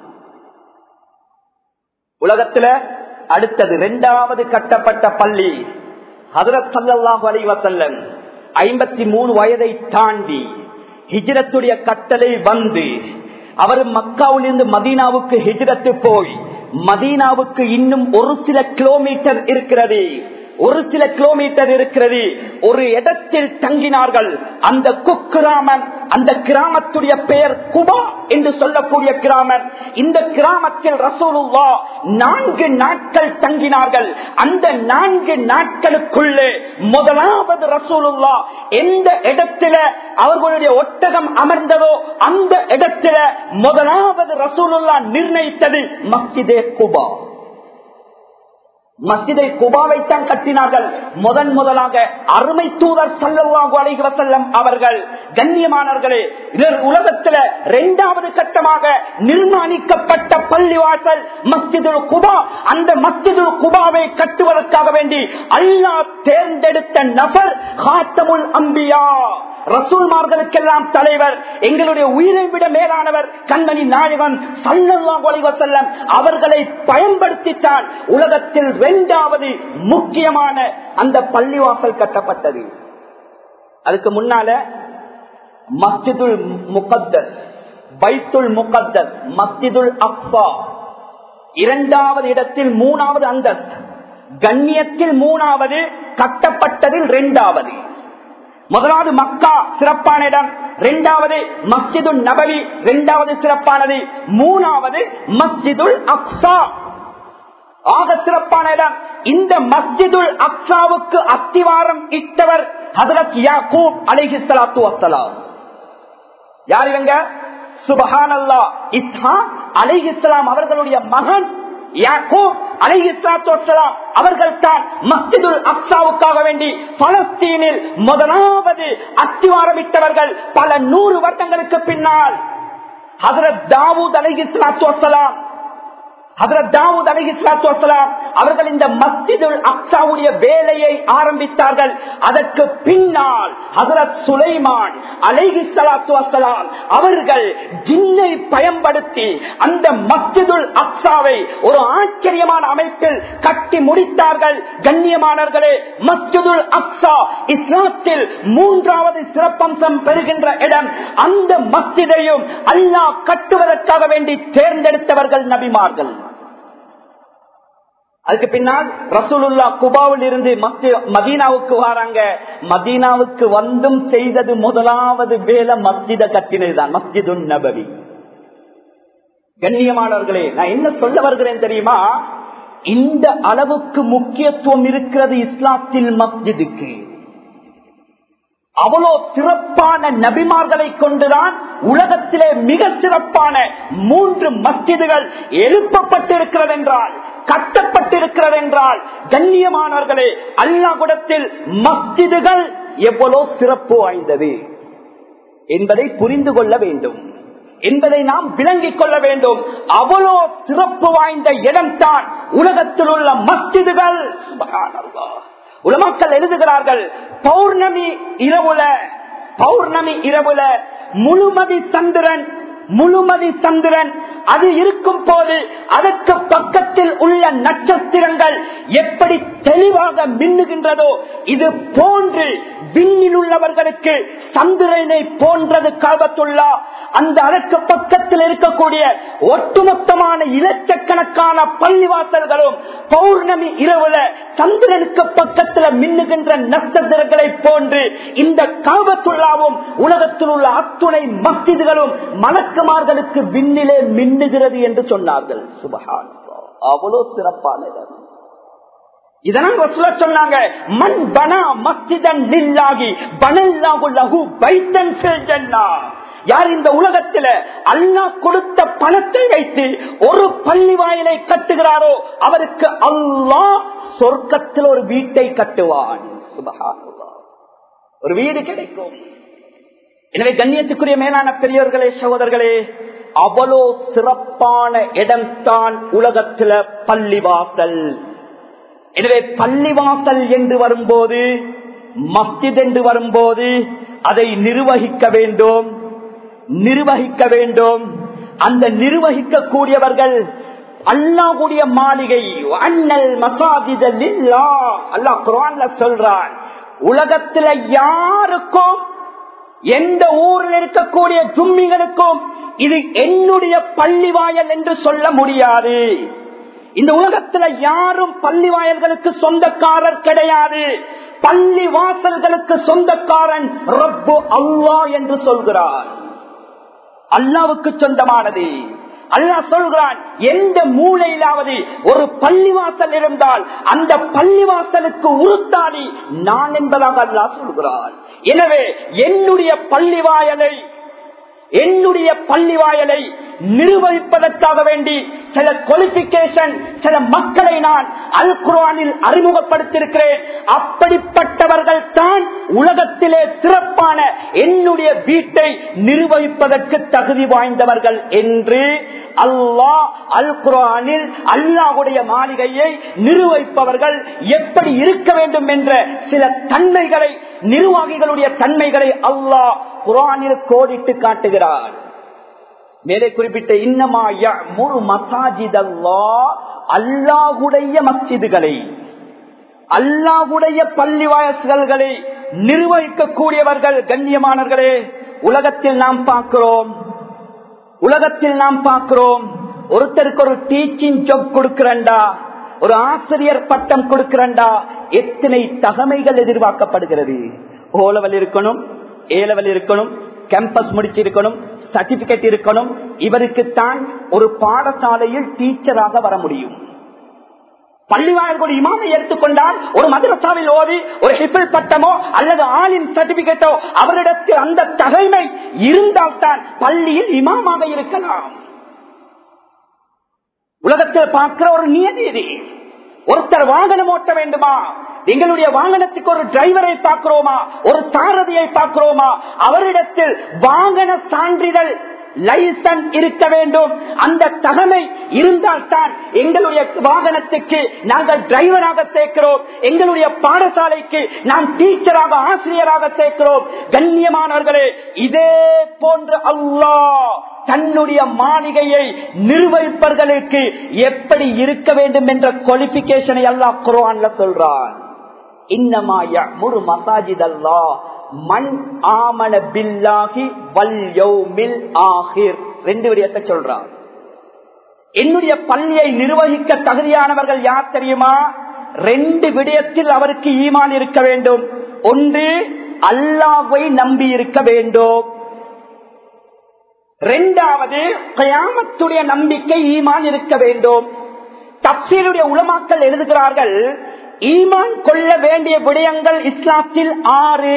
உலகத்துல அடுத்தது இரண்டாவது கட்டப்பட்ட பள்ளி ஹதரத் சல்லாஹு அலி வசல்லம் ஐம்பத்தி மூணு வயதை தாண்டி ஹிஜ்ரத்துடைய கட்டளை வந்து அவர் மக்காவிலிருந்து மதீனாவுக்கு ஹிஜ்ரத்து போய் மதீனாவுக்கு இன்னும் ஒரு சில கிலோமீட்டர் இருக்கிறது ஒரு சில கிலோமீட்டர் இருக்கிறது ஒரு இடத்தில் தங்கினார்கள் அந்த குக்கிராமன் அந்த கிராமத்துடைய பெயர் குபா என்று சொல்லக்கூடிய கிராமம் இந்த கிராமத்தில் ரசூலுல்லா நான்கு நாட்கள் தங்கினார்கள் அந்த நான்கு நாட்களுக்குள்ளே முதலாவது ரசூலுல்லா எந்த இடத்துல அவர்களுடைய ஒட்டகம் அமர்ந்ததோ அந்த இடத்துல முதலாவது ரசூலுல்லா நிர்ணயித்தது மஸ்ஜிதே குபா மஸ்ஜிதை குபாவைத்தான் கட்டினார்கள் முதன் முதலாக அருமை தூதர் சல்லல்லாஹு அலைஹி வஸல்லம் அவர்கள் கண்ணியமானவர்களே இதர் உலகத்துல இரண்டாவது கட்டமாக நிர்மாணிக்கப்பட்ட பள்ளிவாசல் மஸ்ஜிதுல் குபா அந்த மஸ்ஜிதுல் குபாவை கட்டுவதற்காக வேண்டி அல்லாஹ் தேர்ந்தெடுத்த நபர் ஹாத்தமுல் அம்பியா ரசூல்மார்களுக்கெல்லாம் தலைவர் எங்களுடைய உயிரை விட மேலானவர் கண்மணி நாயகன் சல்லல்லாஹு அலைஹி வஸல்லம் அவர்களை பயன்படுத்தித்தான் உலகத்தில் இரண்டாவது முக்கியமான அந்த பள்ளிவாசல் கட்டப்பட்டது அதுக்கு முன்னால மஸ்ஜிதுல் முகத்தஸ் பைத்துல் முகத்தஸ் மஸ்ஜிதுல் அக்பா இரண்டாவது இடத்தில் மூணாவது அந்தஸ்து கண்ணியத்தில் மூணாவது கட்டப்பட்டதில் இரண்டாவது முதலாவது மக்கா சிறப்பான இடம் இரண்டாவது மஸ்ஜிதுல் நபவி இரண்டாவது சிறப்பானது மூணாவது மஸ்ஜிதுல் அக்ஸா ஆக சிறப்பான இடம் இந்த மஸ்ஜிதுல் அக்ஸாவுக்கு அத்திவாரம் இட்டவர் ஹசரத் யாக்கூப் அலிஹி சலாத்து வசலாம் யார் இவங்க சுபஹான் அல்லா இஸ்ஹா அலிஹி அவர்களுடைய மகன் அவர்கள் தான் மஸ்ஜிதுல் அக்சாவுக்காக வேண்டி பலஸ்தீனில் முதலாவது அத்திவாரமிட்டவர்கள் பல நூறு வருடங்களுக்கு பின்னால் தாவூத் அலஹி வசலாம் அவர்கள் இந்த மஸ்ஜிதுல் அக்சாவுடைய வேலையை ஆரம்பித்தார்கள் அதற்கு பின்னால் ஹசரத் சுலைமான் அலைஹி சலாத்து வசலாம் அவர்கள் ஜின்னை பயன்படுத்தி அந்த மஸ்ஜிதுல் அக்சாவை ஒரு ஆச்சரியமான அமைப்பில் கட்டி முடித்தார்கள் கண்ணியமானவர்களே மஸ்ஜிதுல் அக்சா இஸ்லாத்தில் மூன்றாவது சிறப்பம்சம் பெறுகின்ற இடம் அந்த மஸ்ஜிதையும் அல்லாஹ் கட்டுவதற்காக வேண்டி தேர்ந்தெடுத்தவர்கள் நபிமார்கள் அதுக்கு பின்னால் ரசூலுல்லா குபாவில் இருந்து மதீனாவுக்கு வராங்க மதீனாவுக்கு வந்தும் செய்தது முதலாவது வேலை மஸ்ஜித கட்டினதுதான் மஸ்ஜிது நபவி கண்ணியமானவர்களே நான் என்ன சொல்ல வருகிறேன் தெரியுமா இந்த அளவுக்கு முக்கியத்துவம் இருக்கிறது இஸ்லாத்தில் மஸ்ஜிதுக்கு அவ்வளோ சிறப்பான நபிமார்களை கொண்டுதான் உலகத்திலே மிக சிறப்பான மூன்று மஸ்ஜிதுகள் எழுப்பப்பட்டிருக்கிறது என்றால் கட்டப்பட்டிருக்கிறது என்றால் கண்ணியமானவர்களே அல்லாஹ்விடத்தில் மஸ்ஜிதுகள் எவ்வளவு சிறப்பு வாய்ந்தது என்பதை புரிந்து கொள்ள வேண்டும் என்பதை நாம் விளங்கிக் கொள்ள வேண்டும் அவ்வளோ சிறப்பு வாய்ந்த இடம்தான் உலகத்தில் உள்ள மஸ்ஜிதுகள் சுப்ஹானல்லாஹ். உலமாக்கள் எழுதுகிறார்கள் பௌர்ணமி இரவுல பௌர்ணமி இரவுல முழுமதி சந்திரன் முழுமதி சந்திரன் அது இருக்கும் போது அதற்கு பக்கத்தில் உள்ள நட்சத்திரங்கள் எப்படி தெளிவாக மின்னுகின்றதோ இது போன்று விண்ணில் உள்ளவர்களுக்கு சந்திரனை போன்றது காபத்துள்ளா அந்த அதற்கு பக்கத்தில் இருக்கக்கூடிய ஒட்டுமொத்தமான இலட்சக்கணக்கான பள்ளிவாசல்களும் பௌர்ணமி இரவுல சந்திரனுக்கு பக்கத்தில் மின்னுகின்ற நட்சத்திரங்களை போன்று இந்த காபத்துள்ளாவும் உலகத்தில் உள்ள அத்துணை மஸ்ஜிதுகளும் மலக்குமார்களுக்கு விண்ணிலே மின்னுகிறது என்று சொன்னார்கள் சுபஹான் அவ்வளவு சிறப்பான இடம் இதனால் ரசூலா சொன்னாங்க மண் பனா மஸ்ஜிதன் நில்லாகி பனல்லாஹு லஹு பைத்தன் ஃபில் ஜன்னah யார் இந்த உலகத்துல அல்லாஹ் கொடுத்த பணத்தை வைத்து ஒரு பள்ளி வாயிலை கட்டுகிறாரோ அவருக்கு அல்லாஹ் சொர்க்கத்தில் ஒரு வீட்டை கட்டுவான் சுபஹானல்லாஹ் ஒரு வீடு கிடைக்கும் எனவே கண்ணியத்துக்குரிய மேலான பெரியவர்களே சகோதரர்களே அவ்வளோ சிறப்பான இடம்தான் உலகத்துல பள்ளிவாசல் எனவே பள்ளிவாசல் என்று வரும்போது மஸ்ஜித் என்று வரும்போது அதை நிர்வகிக்க வேண்டும் நிர்வகிக்க வேண்டும் அந்த நிர்வகிக்க கூடியவர்கள் அல்லாஹுடைய மாளிகை அண்ணல் மசாஜித அல்லாஹ் குரான்ல சொல்றான் உலகத்துல யாருக்கும் எந்த ஊரில் இருக்கக்கூடிய தும்மிகளுக்கும் இது என்னுடைய பள்ளி வாயல் என்று சொல்ல முடியாது இந்த உலகத்துல யாரும் பள்ளி வாயல்களுக்கு சொந்தக்காரர் கிடையாது பள்ளி வாசல்களுக்கு சொந்தக்காரன் ரப்பு அல்லாஹ் என்று சொல்கிறார் அல்லாவுக்கு சொந்தமானது அல்லாஹ் சொல்கிறான் எந்த மூலையிலாவது ஒரு பள்ளிவாசல் இருந்தால் அந்த பள்ளிவாசலுக்கு உருத்தாடி நான் என்பதாக அல்லாஹ் சொல்கிறான் எனவே என்னுடைய பள்ளிவாயலை என்னுடைய பள்ளிவாயலை நிர்வகிப்பதற்காக வேண்டி சில குவாலிபிகேஷன் சில மக்களை நான் அல் குரானில் அறிமுகப்படுத்தியிருக்கிறேன் அப்படிப்பட்டவர்கள் தான் உலகத்திலே சிறப்பான என்னுடைய வீட்டை நிர்வகிப்பதற்கு தகுதி வாய்ந்தவர்கள் என்று அல்லாஹ் அல் குரானில் அல்லாஹுடைய மாளிகையை நிர்வகிப்பவர்கள் எப்படி இருக்க வேண்டும் என்ற சில தன்மைகளை நிர்வாகிகளுடைய தன்மைகளை அல்லாஹ் குரானில் கோடிட்டு காட்டுகிறார் மேலே குறிப்பிட்ட இன்னமா முரு மசாஜிதல்லா அல்லாஹுடைய மஸ்ஜிதுகளை அல்லாஹுடைய பள்ளி வாயல்களை நிர்வகிக்கக்கூடியவர்கள் கண்ணியமானவர்களே உலகத்தில் நாம் பார்க்கிறோம் உலகத்தில் நாம் பார்க்கிறோம் ஒருத்தருக்கு ஒரு டீச்சிங் ஜாப் கொடுக்கிறண்டா ஒரு ஆசிரியர் பட்டம் கொடுக்கிறண்டா எத்தனை தகமைகள் எதிர்பார்க்கப்படுகிறது ஓலவல் இருக்கணும் ஏலவல் இருக்கணும் கேம்பஸ் முடிச்சிருக்கணும் சர்டிபிகேட் இருக்கணும் இவருக்குத்தான் ஒரு பாடசாலையில் டீச்சராக வர முடியும் பள்ளிவாயல்கள் இமாமை எடுத்துக்கொண்டால் ஒரு மதரசாவில் ஓதி ஒரு ஹிபிள் பட்டமோ அல்லது ஆளின் சர்டிபிகேட்டோ அவரிடத்தில் அந்த தகைமை இருந்தால்தான் பள்ளியில் இமாமாக இருக்கலாம் உலகத்தில் பார்க்கிற ஒரு நியதி இது ஒருத்தர் வாகனம் ஓட்ட வேண்டுமா எங்களுடைய வாகனத்துக்கு ஒரு டிரைவரை பார்க்கிறோமா ஒரு சாரதியை பார்க்கிறோமா அவரிடத்தில் வாகன சான்றிதழ் லைசன்ஸ் இருக்க வேண்டும் அந்த தகமை இருந்தால்தான் எங்களுடைய வாகனத்துக்கு நாங்கள் டிரைவராக சேர்க்கிறோம் எங்களுடைய பாடசாலைக்கு நாம் டீச்சராக ஆசிரியராக சேர்க்கிறோம் கண்ணியமானவர்களே இதே போன்று அல்லாஹ் தன்னுடைய மாளிகையை நிர்வகிப்பவர்களுக்கு எப்படி இருக்க வேண்டும் என்ற குவாலிபிகேஷனை அல்லாஹ் குரான்ல சொல்றான் இன்னமாய முரு மசாஜித் அல்லா மண் ஆமன பில்லாகி வல் யௌமில் ஆஹிர் ரெண்டு விடயத்தை சொல்றான் என்னுடைய பள்ளியை நிர்வகிக்க தகுதியானவர்கள் யார் தெரியுமா ரெண்டு விடயத்தில் அவருக்கு ஈமான் இருக்க வேண்டும் ஒன்று அல்லாவை நம்பி இருக்க வேண்டும் இரண்டாவது கயாமத்துடைய நம்பிக்கை ஈமான் இருக்க வேண்டும் தப்சீருடைய உலமாக்கள் எழுதுகிறார்கள் ஈமான் கொள்ள வேண்டிய விடயங்கள் இஸ்லாத்தில் ஆறு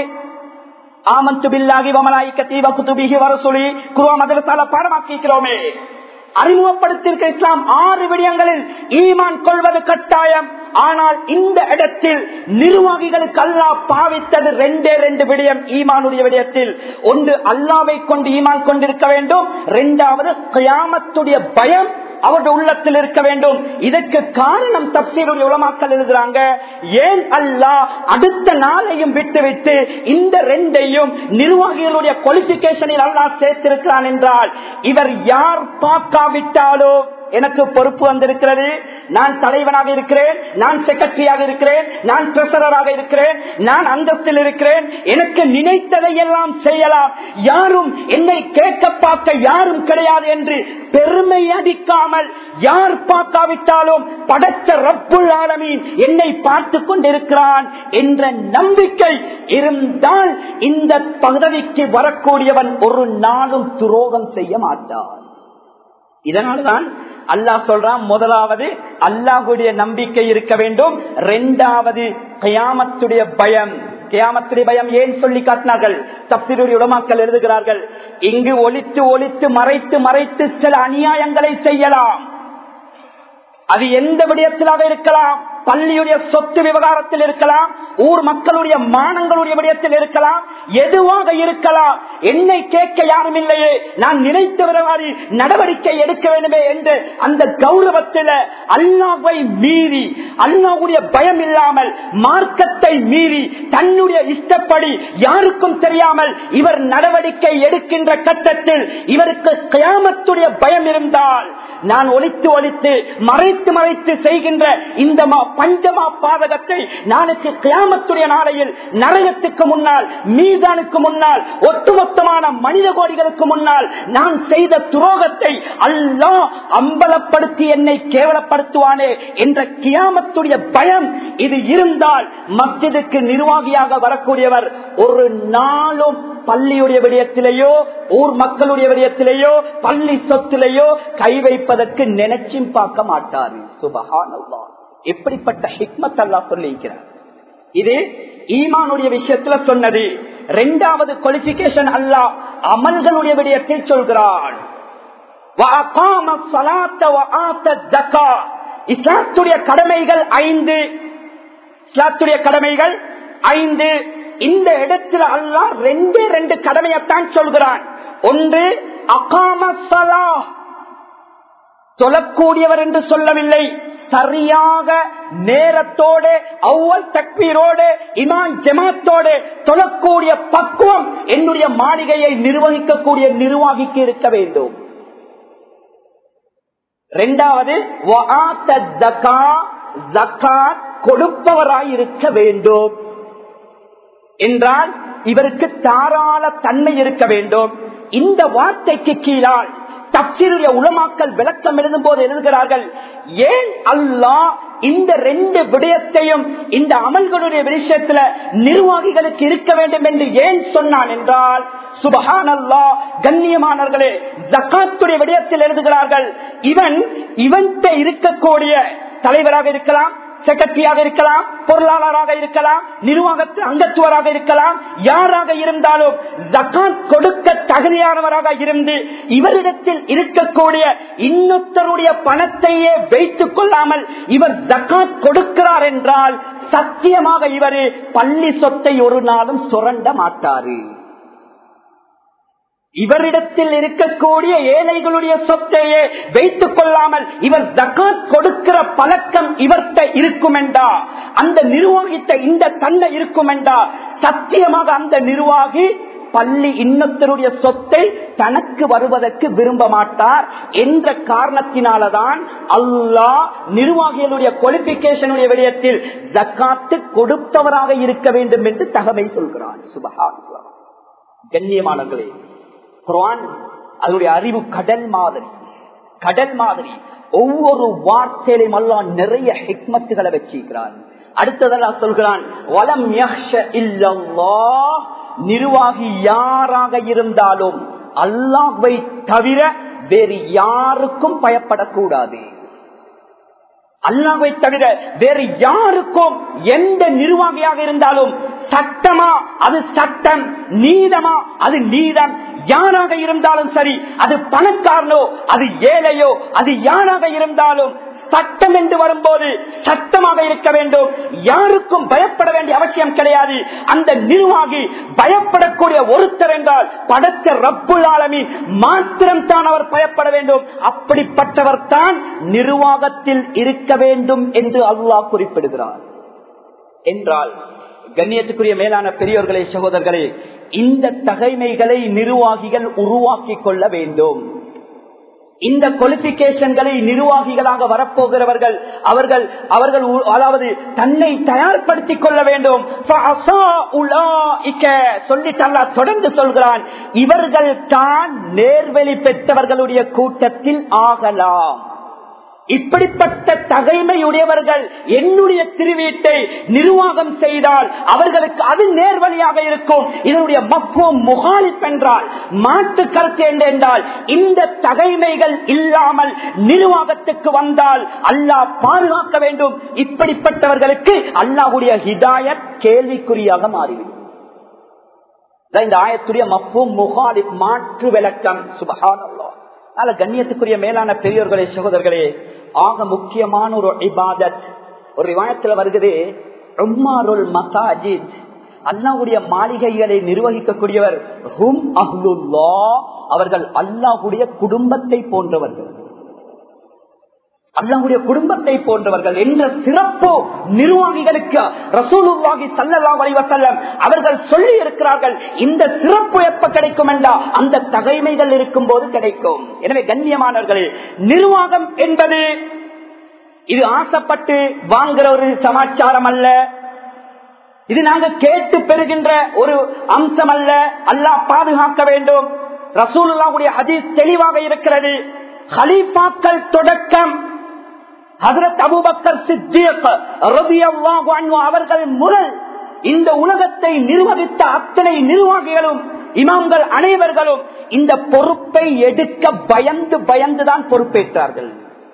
ஆமந்து பில்லாகி வமலாய்க்கத்தி வகுத்துபிகி வரசொலி குருவா மதரசால பாடமாக்கிக்கிறோமே அறிமுகப்படுத்தியிருக்க இஸ்லாம் ஆறு விடயங்களில் ஈமான் கொள்வது கட்டாயம் ஆனால் இந்த இடத்தில் நிர்வாகிகளுக்கு அல்லாஹ் பாவித்தது ரெண்டே ரெண்டு விடயம் ஈமானுடைய விடயத்தில் ஒன்று அல்லாவை கொண்டு ஈமான் கொண்டிருக்க வேண்டும் இரண்டாவது கியாமத்துடைய பயம் அவருடைய உள்ளத்தில் இருக்க வேண்டும் இதற்கு காரணம் தப்சீருடைய உலமாக்கல் எழுதுறாங்க ஏன் அல்லாஹ் அடுத்த நாளையும் விட்டுவிட்டு இந்த ரெண்டையும் நிர்வாகிகளுடைய குவாலிபிகேஷனில் அல்லாஹ் சேர்த்திருக்கிறான் என்றால் இவர் யார் பார்க்காவிட்டாலோ எனக்கு பொறுப்பு வந்திருக்கிறது நான் தலைவனாக இருக்கிறேன் நான் செக்ரட்டரியாக இருக்கிறேன் நான் ட்ரெசரராக இருக்கிறேன் நான் அந்தஸ்தில் இருக்கிறேன் எனக்கு நினைத்ததை எல்லாம் செய்யலாம் யாரும் என்னை கேட்க பார்க்க யாரும் கிடையாது என்று பெருமை அடிக்காமல் யார் பார்க்காவிட்டாலும் படைச்ச ரப்புல் ஆலமீன் என்னை பார்த்து கொண்டிருக்கிறான் என்ற நம்பிக்கை இருந்தால் இந்த பதவிக்கு வரக்கூடியவன் ஒரு நாளும் துரோகம் செய்ய மாட்டான் இதனால்தான் அல்லாஹ் சொல்றான் முதலாவது அல்லாஹுடைய நம்பிக்கை இருக்க வேண்டும் இரண்டாவது கயாமத்துடைய பயம் கியாமத்துடைய பயம் ஏன் சொல்லி காட்டினார்கள் தப்திருடைய உடமாக்கள் எழுதுகிறார்கள் இங்கு ஒளித்து ஒளித்து மறைத்து மறைத்து சில அநியாயங்களை செய்யலாம் அது எந்த விடயத்திலாக இருக்கலாம் பள்ளியுடைய சொத்து விவகாரத்தில் இருக்கலாம் ஊர் மக்களுடைய மானங்களுடைய விடயத்தில் இருக்கலாம் எதுவாக இருக்கலாம் என்னை கேட்க யாரும் இல்லையே நான் நினைத்தவரவாறு நடவடிக்கை எடுக்க வேண்டுமே என்று அந்த கௌரவத்தில் அல்லாவை மீறி அல்லாவுடைய பயம் இல்லாமல் மார்க்கத்தை மீறி தன்னுடைய இஷ்டப்படி யாருக்கும் தெரியாமல் இவர் நடவடிக்கை எடுக்கின்ற கட்டத்தில் இவருக்கு கயாமத்துடைய பயம் இருந்தால் நான் ஒழித்து ஒழித்து மறைத்து மறைத்து செய்கின்ற இந்த பஞ்சமா பாதகத்தை நாளைக்கு கியாமத்துடைய நாளையில் நரகத்துக்கு முன்னால் மீதானுக்கு முன்னால் ஒட்டுமொத்தமான மனித கோடிகளுக்கு முன்னால் நான் செய்த துரோகத்தை அல்லா அம்பலப்படுத்தி என்னை கேவலப்படுத்துவானே என்ற கியாமத்துடைய பயம் இது இருந்தால் மத்தியதுக்கு நிர்வாகியாக வரக்கூடியவர் ஒரு நாளும் பள்ளியுடைய விடயத்திலேயோ ஊர் மக்களுடைய விடயத்திலேயோ பள்ளி சொத்திலேயோ கை வைப்பதற்கு நினைச்சும் பார்க்க மாட்டாரு சுபகானல்லா எப்படிப்பட்ட ஹிக்மத் அல்லா சொல்லியிருக்கிறார் இது ஈமானுடைய விஷயத்துல சொன்னது இரண்டாவது குவாலிபிகேஷன் அல்ல அமல்களுடைய விடயத்தில் சொல்கிறான் இஸ்லாத்துடைய கடமைகள் ஐந்து இஸ்லாத்துடைய கடமைகள் ஐந்து இந்த இடத்துல அல்லா ரெண்டு ரெண்டு கடமையத்தான் சொல்கிறான் ஒன்று அகாமசலா சொல்லக்கூடியவர் என்று சொல்லவில்லை சரியாக நேரத்தோடு அவ்வல் தக்பீரோடு இமான் ஜமாத்தோடு தொழக்கூடிய பக்குவம் என்னுடைய மாளிகையை நிர்வகிக்கக்கூடிய நிர்வாகிக்கு இருக்க வேண்டும் இரண்டாவது கொடுப்பவராய் இருக்க வேண்டும் என்றால் இவருக்கு தாராள தன்மை இருக்க வேண்டும் இந்த வார்த்தைக்கு கீழால் தப்சீருடைய உலமாக்கல் விளக்கம் எழுதும் போது எழுதுகிறார்கள் ஏன் அல்லாஹ் இந்த ரெண்டு விடயத்தையும் இந்த அமல்களுடைய விஷயத்துல நிர்வாகிகளுக்கு இருக்க வேண்டும் என்று ஏன் சொன்னான் என்றால் சுபஹான் அல்லா கண்ணியமானவர்களே ஜக்காத்துடைய விடயத்தில் எழுதுகிறார்கள் இவன் இவன்கிட்ட இருக்கக்கூடிய தலைவராக இருக்கலாம் செக்ரட்டரியாக இருக்கலாம் பொருளாளராக இருக்கலாம் நிர்வாகத்தில் அங்கத்துவராக இருக்கலாம் யாராக இருந்தாலும் ஜக்காத் கொடுக்க தகுதியானவராக இருந்து இவரிடத்தில் இருக்கக்கூடிய இன்னொருத்தருடைய பணத்தையே வைத்துக் கொள்ளாமல் இவர் ஜக்காத் கொடுக்கிறார் என்றால் சத்தியமாக இவரு பள்ளி சொத்தை ஒரு நாளும் சுரண்ட மாட்டாரு இவரிடத்தில் இருக்கக்கூடிய ஏழைகளுடைய சொத்தையே வைத்துக் கொள்ளாமல் இவர் ஜக்காத் கொடுக்கிற பழக்கம் இவர்கிட்ட இருக்கும் என்றா அந்த நிர்வாகித்த இந்த தன்னை இருக்கும் என்றா சத்தியமாக அந்த நிர்வாகி பள்ளி இன்னொருத்தருடைய சொத்தை தனக்கு வருவதற்கு விரும்ப மாட்டார் என்ற காரணத்தினாலதான் அல்லாஹ் நிர்வாகிகளுடைய குவாலிபிகேஷனுடைய விடயத்தில் ஜக்காத்து கொடுப்பவராக இருக்க வேண்டும் என்று தகவல் சொல்கிறான் சுபகா கண்ணியமானங்களே குரான் அதனுடைய அறிவு கடல் மாதிரி கடல் மாதிரி ஒவ்வொரு வார்த்தையிலும் எல்லாம் நிறைய ஹிக்மத்துகளை வச்சிருக்கிறான் அடுத்ததெல்லாம் சொல்கிறான் வலம் நிர்வாகி யாராக இருந்தாலும் அல்லாஹ்வை தவிர வேறு யாருக்கும் பயப்படக்கூடாது அல்லாவை தவிர வேறு யாருக்கும் எந்த நிர்வாகியாக இருந்தாலும் சட்டமா அது சட்டம் நீதமா அது நீதம் யாராக இருந்தாலும் சரி அது பணக்காரனோ அது ஏழையோ அது யாராக இருந்தாலும் சட்டம் என்று வரும்போது சட்டமாக இருக்க வேண்டும் யாருக்கும் பயப்பட வேண்டிய அவசியம் கிடையாது அந்த நிர்வாகி பயப்படக்கூடிய ஒருத்தர் என்றால் படைத்த ரப்புல் ஆலமீன் மாத்திரம் தான் அவர் பயப்பட வேண்டும் அப்படிப்பட்டவர் தான் நிர்வாகத்தில் இருக்க வேண்டும் என்று அல்லாஹ் குறிப்பிடுகிறார் என்றால் கண்ணியத்துக்குரிய மேலான பெரியோர்களே சகோதரர்களே இந்த தகைமைகளை நிர்வாகிகள் உருவாக்கிக் கொள்ள வேண்டும் இந்த குவாலிபிகேஷன்களை நிர்வாகிகளாக வரப்போகிறவர்கள் அவர்கள் அவர்கள் உ- அதாவது தன்னை தயார்படுத்திக் கொள்ள வேண்டும் சொல்லிட்டு அல்லாஹ் தொடர்ந்து சொல்கிறான் இவர்கள் தான் நேர்வழி பெற்றவர்களுடைய கூட்டத்தில் ஆகலாம் இப்படிப்பட்ட தகைமையுடையவர்கள் என்னுடைய திருவீட்டை நிர்வாகம் செய்தால் அவர்களுக்கு அது நேர்வழியாக இருக்கும் இதனுடைய மக்குவம் முகாலிப் என்றால் மாற்று கருத்து என்ன என்றால் இந்த தகைமைகள் இல்லாமல் நிர்வாகத்துக்கு வந்தால் அல்லாஹ் பாதுகாக்க வேண்டும் இப்படிப்பட்டவர்களுக்கு அல்லாஹுடைய ஹிதாயத் கேள்விக்குறியாக மாறிவிடும் இதான் இந்த ஆயத்துடைய மப்பும் முகாலிப் மாற்று விளக்கம் சுபஹானல்லாஹ் அதனால கண்ணியத்துக்குரிய மேலான பெரியோர்களே சகோதரர்களே ஆக முக்கியமான ஒரு இபாதத் ஒரு விவாயத்துல வருகிறது உம்மாருல் மசாஜித் அல்லாஹ்வுடைய மாளிகைகளை நிர்வகிக்கக்கூடியவர் ஹும் அஹ்லுல்லா அவர்கள் அல்லாஹ்வுடைய குடும்பத்தை போன்றவர்கள் அல்லாஹ்வுடைய குடும்பத்தை போன்றவர்கள் என்ற சிறப்பு நிர்வாகிகளுக்கு ரசூலுல்லாஹி ஸல்லல்லாஹு அலைஹி வஸல்லம் அவர்கள் சொல்லி இருக்கிறார்கள் இந்த சிறப்பு எப்ப கிடைக்கும் என்றா அந்த தகைமைகள் இருக்கும் போது கிடைக்கும் எனவே கண்ணியமானவர்களே நிர்வாகம் என்பது இது ஆசைப்பட்டு வாங்குற ஒரு சமாச்சாரம் அல்ல இது நாங்க கேட்டு பெறுகின்ற ஒரு அம்சம் அல்ல அல்லாஹ் பாதுகாக்க வேண்டும் ரசூலுல்லாஹுடைய ஹதீஸ் தெளிவாக இருக்கிறது ஹலீஃபாக்கள் தொடக்கம் ஹசரத் அபுபக்கர் சித்திக் ரலியல்லாஹு அன்ஹு அவர்கள் முதல் இந்த உலகத்தை நிர்வகித்த அத்தனை நிர்வாகிகளும் இமாம்கள் அனைவர்களும் இந்த பொறுப்பை எடுக்க பயந்து பயந்துதான் பொறுப்பேற்றார்கள்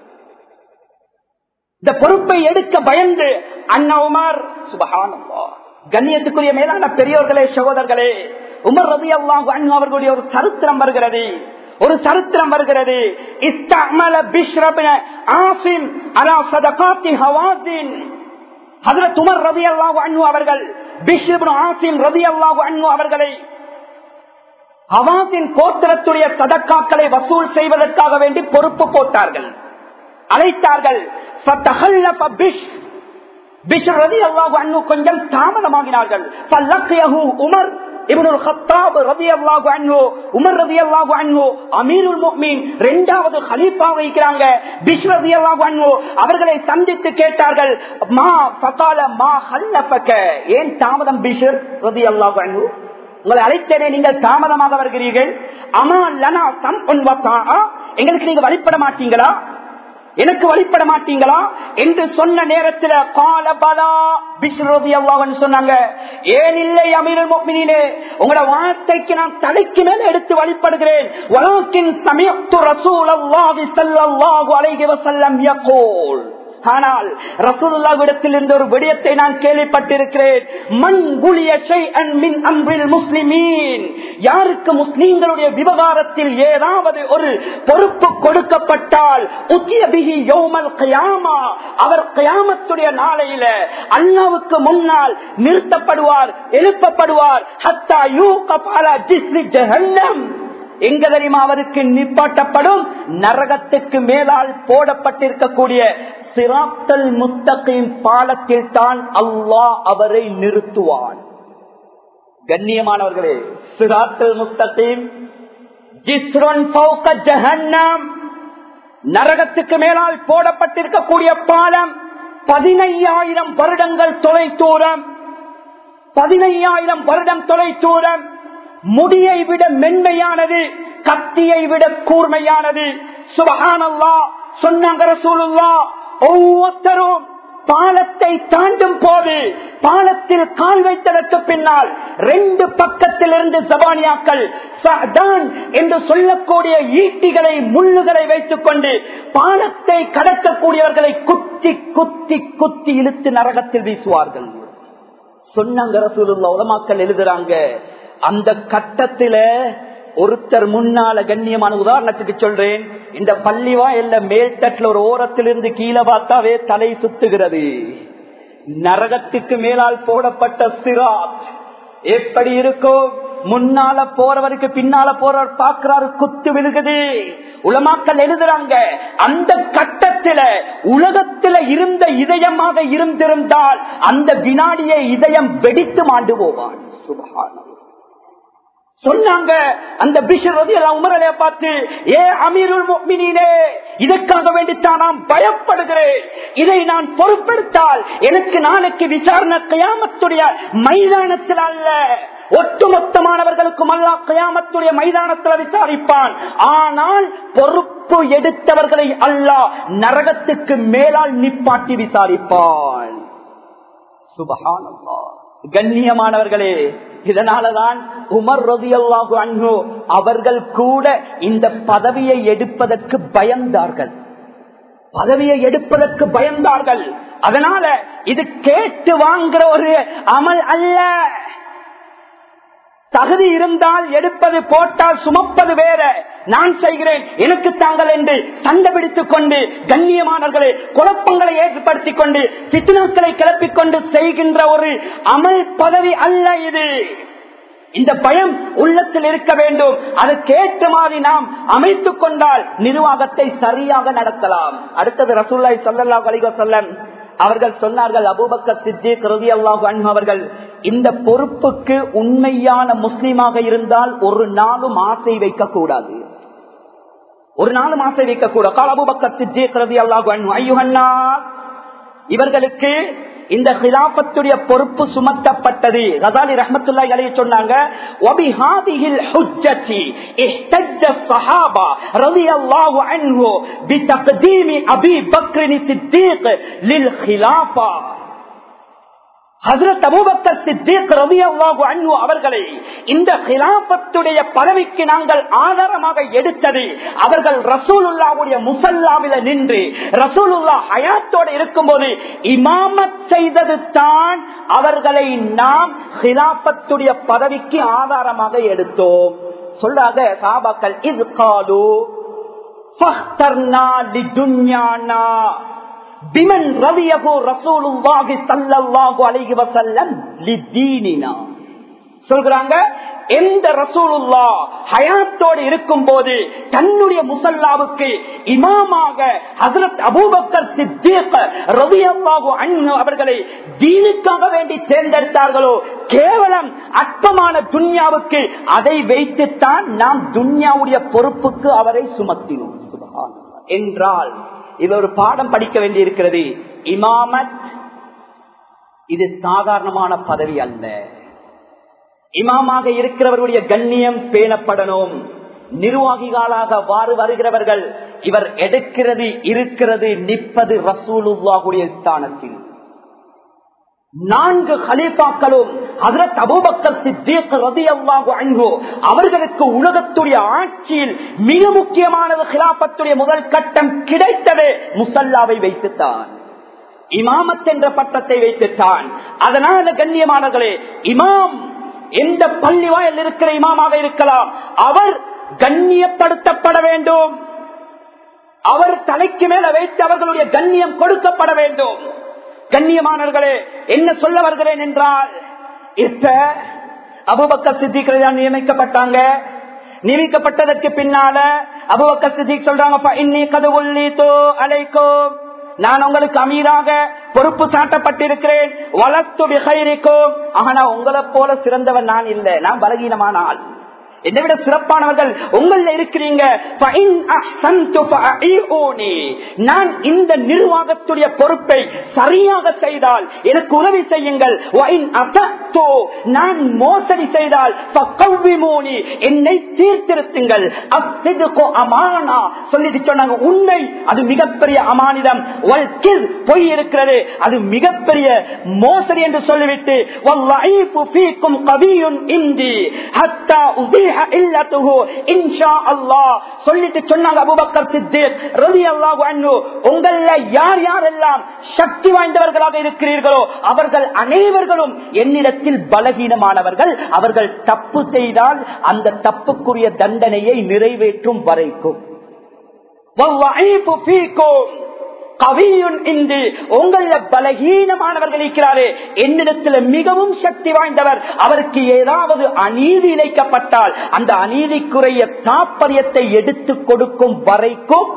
இந்த பொறுப்பை எடுக்க பயந்து அண்ணா உமர் சுபஹானல்லா கண்ணியத்துக்குரிய மேலான பெரியோர்களே சகோதரர்களே உமர் ரவி அல்லாஹு அண்ணு அவர்களுடைய ஒரு சரித்திரம் வருகிறது ஒரு சரித்திரம் வருகிறது இஸ்தஅமல பிஷ்ரப்ன ஆசிம் அலா சதகாத்தி ஹவாசின் ஹஜரத் உமர் ரலியல்லாஹு அன்ஹு அவர்கள் பிஷ்ர் இப்னு ஆசிம் ரலியல்லாஹு அன்ஹு அவர்களை ஹவாசின் கோத்திரத்துடைய சதக்காக்களை வசூல் செய்வதற்காக வேண்டி பொறுப்பு போட்டார்கள் அழைத்தார்கள் ஃபதஹல்லஃப பிஷ் பிஷ்ர் ரலியல்லாஹு அன்ஹு கொஞ்சம் தாமதமாகினார்கள் ஃபலக்கியஹு உமர் இப்னுல் கத்தாப் ரலியல்லாஹு அன்ஹு உமர் ரலியல்லாஹு அன்ஹு அமீருல் முஃமின் இரண்டாவது கலீஃபா வைக்கிறாங்க பிஷ்ர் ரலியல்லாஹு அன்ஹு அவர்களை சந்தித்து கேட்டார்கள் மா ஃபகால மா ஹல்லஃபக ஏன் தாமதம் பிஷ்ர் ரலியல்லாஹு அன்ஹு உங்களை அழைத்தேனே நீங்கள் தாமதமாக வருகிறீர்கள் அமா லனா சம் எங்களுக்கு நீங்க வழிபட மாட்டீங்களா எனக்கு வழிபட மாட்டீங்களா என்று சொன்ன நேரத்தில் காலபலா பிஸ்ரோதி அல்லாஹ்னு சொன்னாங்க ஏன் இல்லை அமீரல் முஃமினீனே உங்களோட வார்த்தைக்கு நான் தலைக்கு மேல எடுத்து வழிபடுகிறேன் வலாக்கின் சமயத்து ரசூலல்லாஹி ஸல்லல்லாஹு அலைஹி வஸல்லம் யகூல் ஆனால் ரசூலுல்லாவிடத்தில் இருந்த ஒரு விடயத்தை நான் கேள்விப்பட்டிருக்கிறேன் மண் குளிய மின் அன்பில் முஸ்லிமீன் யாருக்கு முஸ்லீம்களுடைய விவகாரத்தில் ஏதாவது ஒரு பொறுப்பு கொடுக்கப்பட்டால் உத்திய பிகி யோமல் கயாமா அவர் கயாமத்துடைய நாளையில அல்லாவுக்கு முன்னால் நிறுத்தப்படுவார் எழுப்பப்படுவார் ஹத்தா யூ கபாலா ஜிஸ்லி ஜஹன்னம் எங்க தெரியுமா அவருக்கு நிப்பாட்டப்படும் நரகத்துக்கு மேலால் போடப்பட்டிருக்கக்கூடிய சிராத்தல் முத்தகையின் பாலத்தில் தான் அல்லாஹ் அவரை நிறுத்துவான் கண்ணியமானவர்களே சிராத்தல் முத்தகையும் ஜஹன்னம் நரகத்துக்கு மேலால் போடப்பட்டிருக்கக்கூடிய பாலம் பதினையாயிரம் வருடங்கள் தொலை தூரம் பதினையாயிரம் வருடம் தொலை தூரம் முடியை விட மென்மையானது கத்தியை விட கூர்மையானது சுபகானல்லா சொன்னாங்க ரசூலுல்லா ஒவ்வொருத்தரும் பாலத்தை தாண்டும் போது பாலத்தில் கால் வைத்ததற்கு பின்னால் ரெண்டு பக்கத்தில் இருந்து ஜபானியாக்கள் என்று சொல்லக்கூடிய ஈட்டிகளை முள்ளுகளை வைத்துக் கொண்டு பாலத்தை கடக்கக்கூடியவர்களை குத்தி குத்தி குத்தி இழுத்து நரகத்தில் வீசுவார்கள் சொன்னாங்க ரசூலுல்லா உலமாக்கள் எழுதுறாங்க அந்த கட்டத்தில ஒருத்தர் முன்னால கண்ணியமான உதாரணத்துக்கு சொல்றேன் இந்த பள்ளிவா இல்ல மேல்தட்டுல ஒரு ஓரத்திலிருந்து கீழே பார்த்தாவே தலை சுத்துகிறது நரகத்துக்கு மேலால் போடப்பட்ட சிராத் எப்படி இருக்கும் முன்னால போறவருக்கு பின்னால போறவர் பாக்குறாரு குத்து விழுகுது உலமாக்கள் எழுதுறாங்க அந்த கட்டத்தில உலகத்தில இருந்த இதயமாக இருந்திருந்தால் அந்த வினாடியை இதயம் வெடித்து மாண்டு போவான் சுபகானம் சொன்னாங்க அந்த பிஷர் ரதி எல்லாம் உமரலைய பார்த்து ஏ அமீருல் முக்மினே இதற்காக வேண்டித்தான் நான் பயப்படுகிறேன் இதை நான் பொறுப்பெடுத்தால் எனக்கு நாளைக்கு விசாரணை கயாமத்துடைய மைதானத்தில் அல்ல ஒட்டுமொத்தமானவர்களுக்கும் அல்லா கயாமத்துடைய மைதானத்தில் விசாரிப்பான் ஆனால் பொறுப்பு எடுத்தவர்களை அல்லாஹ் நரகத்துக்கு மேலால் நிப்பாட்டி விசாரிப்பான் சுபகானல்லா கண்ணியமானவர்களே இதனாலதான் உமர் ரதியல்லாஹு அன்ஹு அவர்கள் கூட இந்த பதவியை எடுப்பதற்கு பயந்தார்கள் பதவியை எடுப்பதற்கு பயந்தார்கள் அதனால இது கேட்டு வாங்குற ஒரு அமல் அல்ல தகுதி இருந்தால் எடுப்பது போட்டால் சுமப்பது வேற நான் செய்கிறேன் எனக்கு தாங்கள் என்று சண்டை பிடித்துக் கொண்டு கண்ணியமானவர்களை குழப்பங்களை ஏற்படுத்திக் கொண்டு சித்தனங்களை கிளப்பிக் கொண்டு செய்கின்ற ஒரு அமல் பதவி அல்ல இது இந்த பயம் உள்ளத்தில் இருக்க வேண்டும் அதுக்கேற்ற மாதிரி நாம் அமைத்துக் கொண்டால் நிர்வாகத்தை சரியாக நடத்தலாம் அடுத்தது ரசூல்லாய் சல்லா அலிக சொல்லம் அவர்கள் சொன்னார்கள் அபூபக்கர் சித்திக் ரவி அல்லாஹு அவர்கள் இந்த பொறுப்புக்கு உண்மையான முஸ்லீமாக இருந்தால் ஒரு நாளும் ஆசை வைக்க கூடாது ஒரு நாளும் ஆசை வைக்க கூடாது கால அபூபக்கர் சித்திக் ரவி அல்லாஹு ஐயுஹன்னா இவர்களுக்கு இந்த ஹிலாபத்துடைய பொறுப்பு சுமத்தப்பட்டது கதாலி ரஹமத்துல்லா அலைய சொன்னாங்க وبهذه الحجة احتج الصحابة رضي الله عنه بتقديم أبي بكر الصديق للخلافة ஹசரத் அபூபக்கர் சித்திக் ரலியல்லாஹு அன்ஹு அவர்களை இந்த ஹிலாபத்துடைய பதவிக்கு நாங்கள் ஆதாரமாக எடுத்தது அவர்கள் ரசூலுல்லாவுடைய முசல்லாவில நின்று ரசூலுல்லா ஹயாத்தோடு இருக்கும்போது இமாமத் செய்தது தான் அவர்களை நாம் ஹிலாபத்துடைய பதவிக்கு ஆதாரமாக எடுத்தோம் சொல்றாங்க சாபாக்கள் இது காலு பிமன் ரவியகோ ரசூலுல்லாஹி ஸல்லல்லாஹு அலைஹி வஸல்லம் லிதீனினா சொல்றாங்க எந்த ரசூலுல்லா ஹயாத்தோடு இருக்கும் போது தன்னுடைய முசல்லாவுக்கு இமாமாக ஹசரத் அபூபக்கர் சித்தீக் ரலியல்லாஹு அன்ஹு அவர்களை தீனுக்காக வேண்டி தேர்ந்தெடுத்தார்களோ கேவலம் அற்பமான துன்யாவுக்கு அதை வைத்துத்தான் நாம் துன்யாவுடைய பொறுப்புக்கு அவரை சுமத்தினோம் சுபஹானல்லாஹ் என்றால் இது ஒரு பாடம் படிக்க வேண்டி இருக்கிறது இமாமத் இது சாதாரணமான பதவி அல்ல இமாமாக இருக்கிறவருடைய கண்ணியம் பேணப்படணும் நிர்வாகிகளாக வாறு வருகிறவர்கள் இவர் எடுக்கிறது இருக்கிறது நிற்பது ரசூலுல்லாவுடைய ஸ்தானத்தில் நான்கு ஹலீஃபாக்களும் ஹசரத் அபூபக்கர் சித்தீக் ரலியல்லாஹு அன்ஹு அவர்களுக்கு உலகத்துடைய ஆட்சியில் மிக முக்கியமானது ஹிலாபத்துடைய முதல் கட்டம் கிடைத்தது முசல்லாவை வைத்துத்தான் இமாமத் என்ற பட்டத்தை வைத்துத்தான் அதனால கண்ணியமானவர்களே இமாம் எந்த பள்ளி வாயில் இருக்கிற இமாமாக இருக்கலாம் அவர் கண்ணியப்படுத்தப்பட வேண்டும் அவர் தலைக்கு மேல வைத்து அவர்களுடைய கண்ணியம் கொடுக்கப்பட வேண்டும் கண்ணியமானவர்களே என்ன சொல்ல வருகிறேன் என்றால் இப்ப அபுபக்கர் சித்திக்கிறதா நியமிக்கப்பட்டாங்க நியமிக்கப்பட்டதற்கு பின்னால அபுபக்கர் சித்திக் சொல்றாங்க இன்னி கதவுள்ளி தோ அழைக்கும் நான் உங்களுக்கு அமீராக பொறுப்பு சாட்டப்பட்டிருக்கிறேன் வளர்த்து விகைரிக்கும் ஆனா உங்களை போல சிறந்தவன் நான் இல்லை நான் பலகீனமான ஆள் என்னை விட சிறப்பானவர்கள் உங்கள இருக்கிறீங்க நான் இந்த நிர்வாகத்துடைய பொறுப்பை சரியாக செய்தால் எனக்கு உதவி செய்யுங்கள் நான் மோசடி செய்தால் என்னை சீர்திருத்துங்கள் அமானா சொல்லிட்டு சொன்னாங்க உண்மை அது மிகப்பெரிய அமானிதம் பொய் இருக்கிறது அது மிகப்பெரிய மோசடி என்று சொல்லிவிட்டு கவியும் இந்தி ஹத்தா உதய உஸ்லிஹ இல்லத்துஹு இன்ஷா அல்லாஹ் சொல்லிட்டு சொன்னாங்க அபூபக்கர் சித்திக் ரலியல்லாஹு அன்ஹு உங்கள யார் யாரெல்லாம் சக்தி வாய்ந்தவர்களாக இருக்கிறீர்களோ அவர்கள் அனைவர்களும் என்னிடத்தில் பலகீனமானவர்கள் அவர்கள் தப்பு செய்தால் அந்த தப்புக்குரிய தண்டனையை நிறைவேற்றும் வரைக்கும் வவ்வஈபு ஃபீக்கும் கவியுன் இன்று உங்கள பலகீனமானவர்கள் இருக்கிறாரே என்னிடத்தில் மிகவும் சக்தி வாய்ந்தவர் அவருக்கு ஏதாவது அநீதி இழைக்கப்பட்டால் அந்த அநீதிக்குரிய தாற்பயத்தை எடுத்துக் கொடுக்கும் வரைக்கும்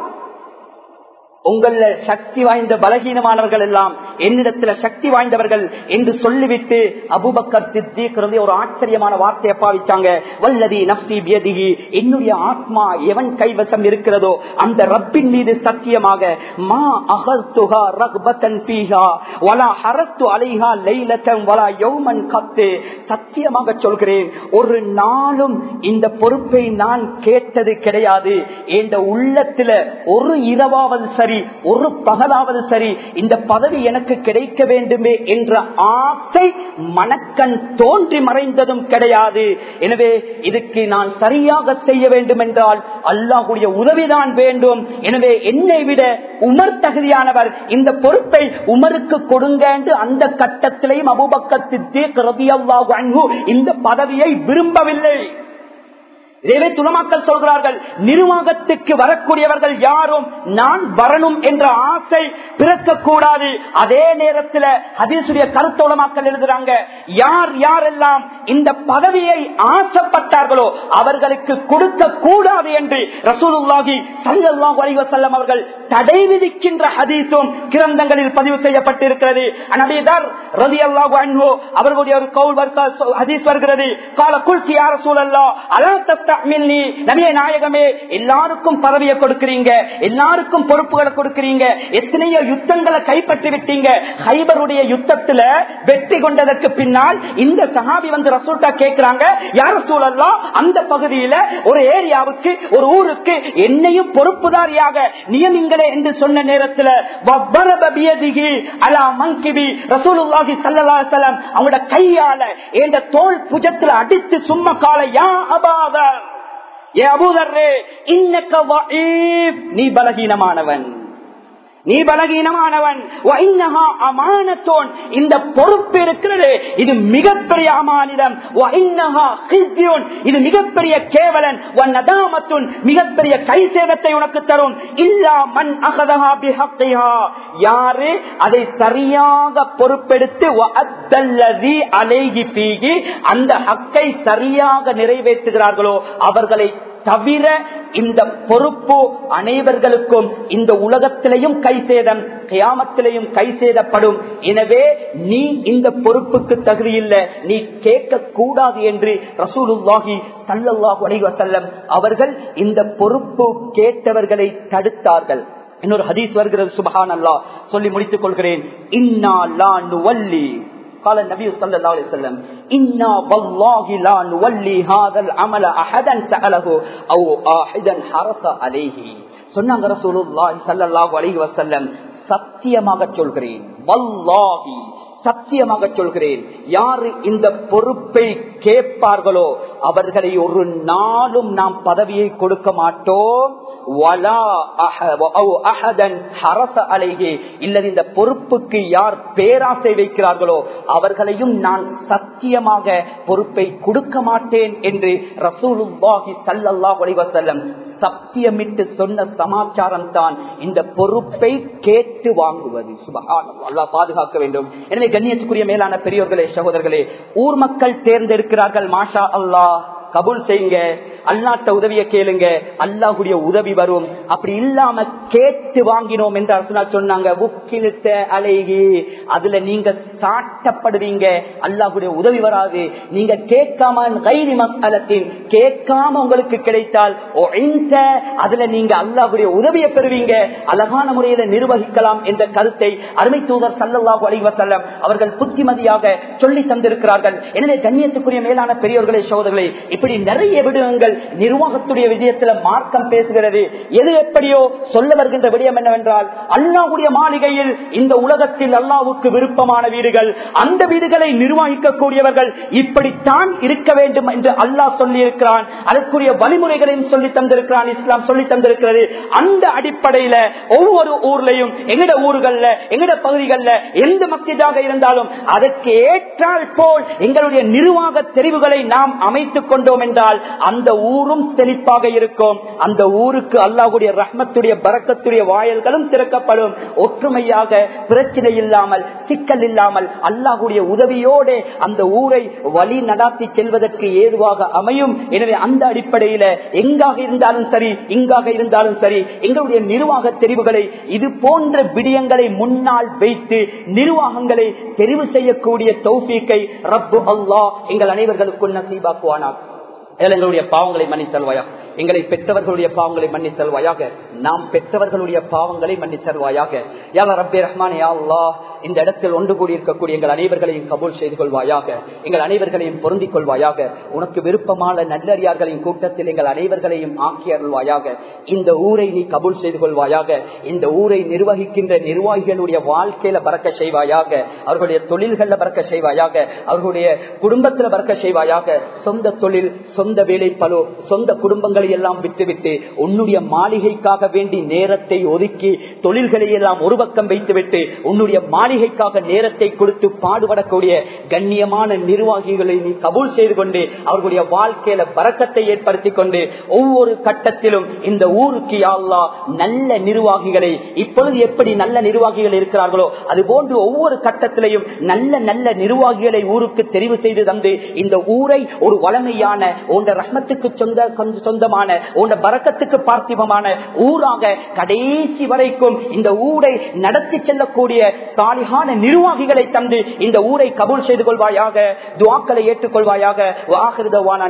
உங்கள சக்தி வாய்ந்த பலகீனமானவர்கள் எல்லாம் என்னிடத்துல சக்தி வாய்ந்தவர்கள் என்று சொல்லிவிட்டு அபுபக்கர் சித்திக்கிறது ஒரு ஆச்சரியமான வார்த்தையை பாவிச்சாங்க வல்லதி நப்சி பியதிகி என்னுடைய ஆத்மா எவன் கைவசம் இருக்கிறதோ அந்த ரப்பின் மீது சத்தியமாக மா அகல்துகா ரக்பத்தன் பீஹா வலா ஹரத்து அலைஹா லைலத்தன் வலா யௌமன் கத்து சத்தியமாக சொல்கிறேன் ஒரு நாளும் இந்த பொறுப்பை நான் கேட்டது கிடையாது என்ற உள்ளத்துல ஒரு இரவாவது சரி ஒரு பகலாவது சரி இந்த பதவி எனக்கு கிடைக்க வேண்டுமே என்ற ஆசை மனக்கண் தோன்றி மறைந்ததும் கிடையாது எனவே இதுக்கு நான் சரியாக செய்ய வேண்டும் என்றால் அல்லாஹுடைய உதவிதான் வேண்டும் எனவே என்னை விட உமர் தகுதியானவர் இந்த பொறுப்பை உமருக்கு கொடுங்க என்று அந்த கட்டத்திலையும் அபுபக்கத்திற்கு இந்த பதவியை விரும்பவில்லை இதே துலமாக்கள் சொல்கிறார்கள் நிர்வாகத்துக்கு வரக்கூடியவர்கள் யாரும் நான் வரணும் என்ற ஆசை பிறக்கக்கூடாது அதே நேரத்தில் ஹதீசுடைய கருத்தோலமாக்கள் எழுதுறாங்க யார் யாரெல்லாம் இந்த பதவியை ஆசைப்பட்டார்களோ அவர்களுக்கு கொடுக்க கூடாது என்று ரசூலுல்லாஹி சல்லாஹ் அலிவசல்லம் அவர்கள் தடை விதிக்கின்ற ஹதீஸும் கிரந்தங்களில் பதிவு செய்யப்பட்டிருக்கிறது நபிதர் ரதி அல்லாஹு அன்ஹு அவர்களுடைய ஒரு கவுல் ஹதீஸ் வருகிறது கால குல்சி யார சூழல்லா அலா நபிய நாயகமே எல்லாருக்கும் பதவியை கொடுக்கிறீங்க எல்லாருக்கும் பொறுப்புகளை கொடுக்கிறீங்க எத்தனையோ யுத்தங்களை கைப்பற்றி விட்டீங்க ஹைபருடைய யுத்தத்துல வெற்றி கொண்டதற்கு பின்னால் இந்த சஹாபி வந்து ரசூல்டா கேட்கிறாங்க யார சூழல்லா அந்த பகுதியில ஒரு ஏரியாவுக்கு ஒரு ஊருக்கு என்னையும் பொறுப்புதாரியாக நியமிங்களே என்று சொன்ன நேரத்தில் அவங்களோட கையால என்ற தோல் புஜத்துல அடித்து சும்மா கால யா அபாதர் ஏ அபூதர்ரே இன்னக்க நீ பலகீனமானவன் நீ பலகீனமானவன் அமானத்தோன் இந்த பொறுப்பு இருக்கிறது இது மிகப்பெரிய அமானிதம் இது மிகப்பெரிய கேவலன் மிகப்பெரிய கை சேதத்தை உனக்கு தரும் இல்லா மண் அகதா யாரு அதை சரியாக பொறுப்பெடுத்து அலைகி பீகி அந்த ஹக்கை சரியாக நிறைவேற்றுகிறார்களோ அவர்களை தவிர இந்த பொறுப்பு அனைவர்களுக்கும் இந்த உலகத்திலையும் கை சேதம் கியாமத்திலையும் கை சேதப்படும் எனவே நீ இந்த பொறுப்புக்கு தகுதியில்லை நீ கேட்க கூடாது என்று ரசூலுல்லாஹி சல்லல்லாஹு அலைஹி வஸல்லம் அவர்கள் இந்த பொறுப்பு கேட்டவர்களை தடுத்தார்கள் இன்னொரு ஹதீஸ் வருகிறது சுபஹான் அல்லாஹ் சொல்லி முடித்துக் கொள்கிறேன் இன்னா லா நுவல்லி قال النبي صلى الله عليه وسلم إنا والله لا نولي هذا العمل أحدا سأله أو أحدا حرص عليه சொன்னாங்க ரசூலுல்லாஹி ஸல்லல்லாஹு அலைஹி வஸல்லம் சத்தியமாக சொல்கிறேன் வல்லாஹி சத்தியமாக சொல்கிறேன் யாரு இந்த பொறுப்பை கேட்பார்களோ அவர்களை ஒரு நாளும் நாம் பதவியை கொடுக்க மாட்டோம் இல்லது இந்த பொறுப்புக்கு யார் பேராசை வைக்கிறார்களோ அவர்களையும் நான் சத்தியமாக பொறுப்பை கொடுக்க மாட்டேன் என்று ரசூலுல்லாஹி சல்லல்லாஹு அலைஹி வஸல்லம் சத்தியமிட்டு சொன்ன சமாச்சாரம் தான் இந்த பொறுப்பை கேட்டு வாங்குவது அல்லா பாதுகாக்க வேண்டும் எனவே கண்ணியத்துக்குரிய மேலான பெரியோர்களே சகோதரர்களே ஊர் மக்கள் தேர்ந்தெடுக்கிறார்கள் மாஷா அல்லாஹ் கபூல் செய்யுங்க அல்லாட்ட உதவிய கேளுங்க அல்லாஹுடைய உதவி வரும் அப்படி இல்லாம கேட்டு வாங்கினோம் என்று அரசனா சொன்னாங்க உக்கிலிட்ட அலைகி அதுல நீங்க சாட்டப்படுவீங்க அல்லாஹுடைய உதவி வராது நீங்க கேட்காம கைரி மக்களத்தின் கேட்காம உங்களுக்கு கிடைத்தால் அதுல நீங்க அல்லாஹுடைய உதவியை பெறுவீங்க அழகான முறையில நிர்வகிக்கலாம் என்ற கருத்தை அருமை தூதர் சல்லல்லாஹு அலைவசல்லம் அவர்கள் புத்திமதியாக சொல்லி தந்திருக்கிறார்கள் எனவே கண்ணியத்துக்குரிய மேலான பெரியோர்களே சோதர்களே இப்படி நிறைய விடயங்கள் நிர்வாகத்துடைய விஜயத்துல மார்க்கம் பேசுகிறது எது எப்படியோ சொல்ல வருகின்ற விடயம் என்னவென்றால் அல்லாவுடைய மாளிகையில் இந்த உலகத்தில் அல்லாவுக்கு விருப்பமான வீடுகள் அந்த வீடுகளை நிர்வகிக்கக்கூடியவர்கள் இப்படித்தான் இருக்க வேண்டும் என்று அல்லாஹ் சொல்லி இருக்கிறான் அதற்குரிய வழிமுறைகளையும் சொல்லி தந்திருக்கிறான் இஸ்லாம் சொல்லி தந்திருக்கிறது அந்த அடிப்படையில ஒவ்வொரு ஊர்லயும் எங்கட ஊர்கள்ல எங்கட பகுதிகளில் எந்த மக்கியதாக இருந்தாலும் அதற்கு ஏற்றால் போல் எங்களுடைய நிர்வாக தெரிவுகளை நாம் அமைத்துக் கொண்டோம் என்றால் அந்த ஊரும் செழிப்பாக இருக்கும் அந்த ஊருக்கு அல்லாஹுடைய ரஹ்மத்துடைய பறக்கத்துடைய வாயல்களும் திறக்கப்படும் ஒற்றுமையாக பிரச்சனை இல்லாமல் சிக்கல் இல்லாமல் அல்லாஹுடைய உதவியோடு அந்த ஊரை வழி நடாத்தி செல்வதற்கு ஏதுவாக அமையும் எனவே அந்த அடிப்படையில எங்காக இருந்தாலும் சரி இங்காக இருந்தாலும் சரி எங்களுடைய நிர்வாக தெரிவுகளை இது போன்ற விடயங்களை முன்னால் வைத்து நிர்வாகங்களை தெரிவு செய்யக்கூடிய தௌஃபீக்கை ரப்பு அல்லாஹ் எங்கள் அனைவர்களுக்குள் நசீபாக்குவானார் எங்களுடைய பாவங்களை மன்னித்தல்வாயா எங்களை பெற்றவர்களுடைய பாவங்களை மன்னித்தல்வாயாக நாம் பெற்றவர்களுடைய பாவங்களை மன்னித்தல்வாயாக யாவ ரப்பே ரஹ்மான் யா அல்லாஹ் இந்த இடத்தில் ஒன்று கூடி இருக்கக்கூடிய எங்கள் அனைவர்களையும் கபூல் செய்து கொள்வாயாக எங்கள் அனைவர்களையும் பொருந்திக் கொள்வாயாக உனக்கு விருப்பமான நல்லறியார்களின் கூட்டத்தில் எங்கள் அனைவர்களையும் ஆக்கி அருள்வாயாக இந்த ஊரை நீ கபூல் செய்து கொள்வாயாக இந்த ஊரை நிர்வகிக்கின்ற நிர்வாகிகளுடைய வாழ்க்கையில பறக்க செய்வாயாக அவர்களுடைய தொழில்கள்ல பறக்க செய்வாயாக அவர்களுடைய குடும்பத்துல பறக்க செய்வாயாக சொந்த தொழில் சொந்த வேலை பலோ சொந்த குடும்பங்களை எல்லாம் விட்டுவிட்டு உன்னுடைய மாளிகைக்காக வேண்டி நேரத்தை ஒதுக்கி தொழில்களை எல்லாம் ஒரு பக்கம் வைத்துவிட்டு உன்னுடைய மாளிகைக்காக நேரத்தை கொடுத்து பாடுபடக்கூடிய கண்ணியமான நிர்வாகிகளை நீ கபூல் செய்து கொண்டு அவர்களுடைய வாழ்க்கையில பறக்கத்தை ஏற்படுத்தி கொண்டு ஒவ்வொரு கட்டத்திலும் இந்த ஊருக்கு யாழ்லா நல்ல நிர்வாகிகளை இப்பொழுது எப்படி நல்ல நிர்வாகிகள் இருக்கிறார்களோ அது போன்று ஒவ்வொரு கட்டத்திலையும் நல்ல நல்ல நிர்வாகிகளை ஊருக்கு தெரிவு செய்து தந்து இந்த ஊரை ஒரு வளமையான உண்ட ரஹ்மத்துக்கு சொந்த சொந்தமான உண்ட பறக்கத்துக்கு பார்த்திபமான ஊராக கடைசி வரைக்கும் இந்த ஊரை நடத்தி செல்லக்கூடிய சாலிகான நிர்வாகிகளை தந்து இந்த ஊரை கபூல் செய்து கொள்வாயாக துவாக்களை ஏற்றுக்கொள்வாயாக வாகிருதவான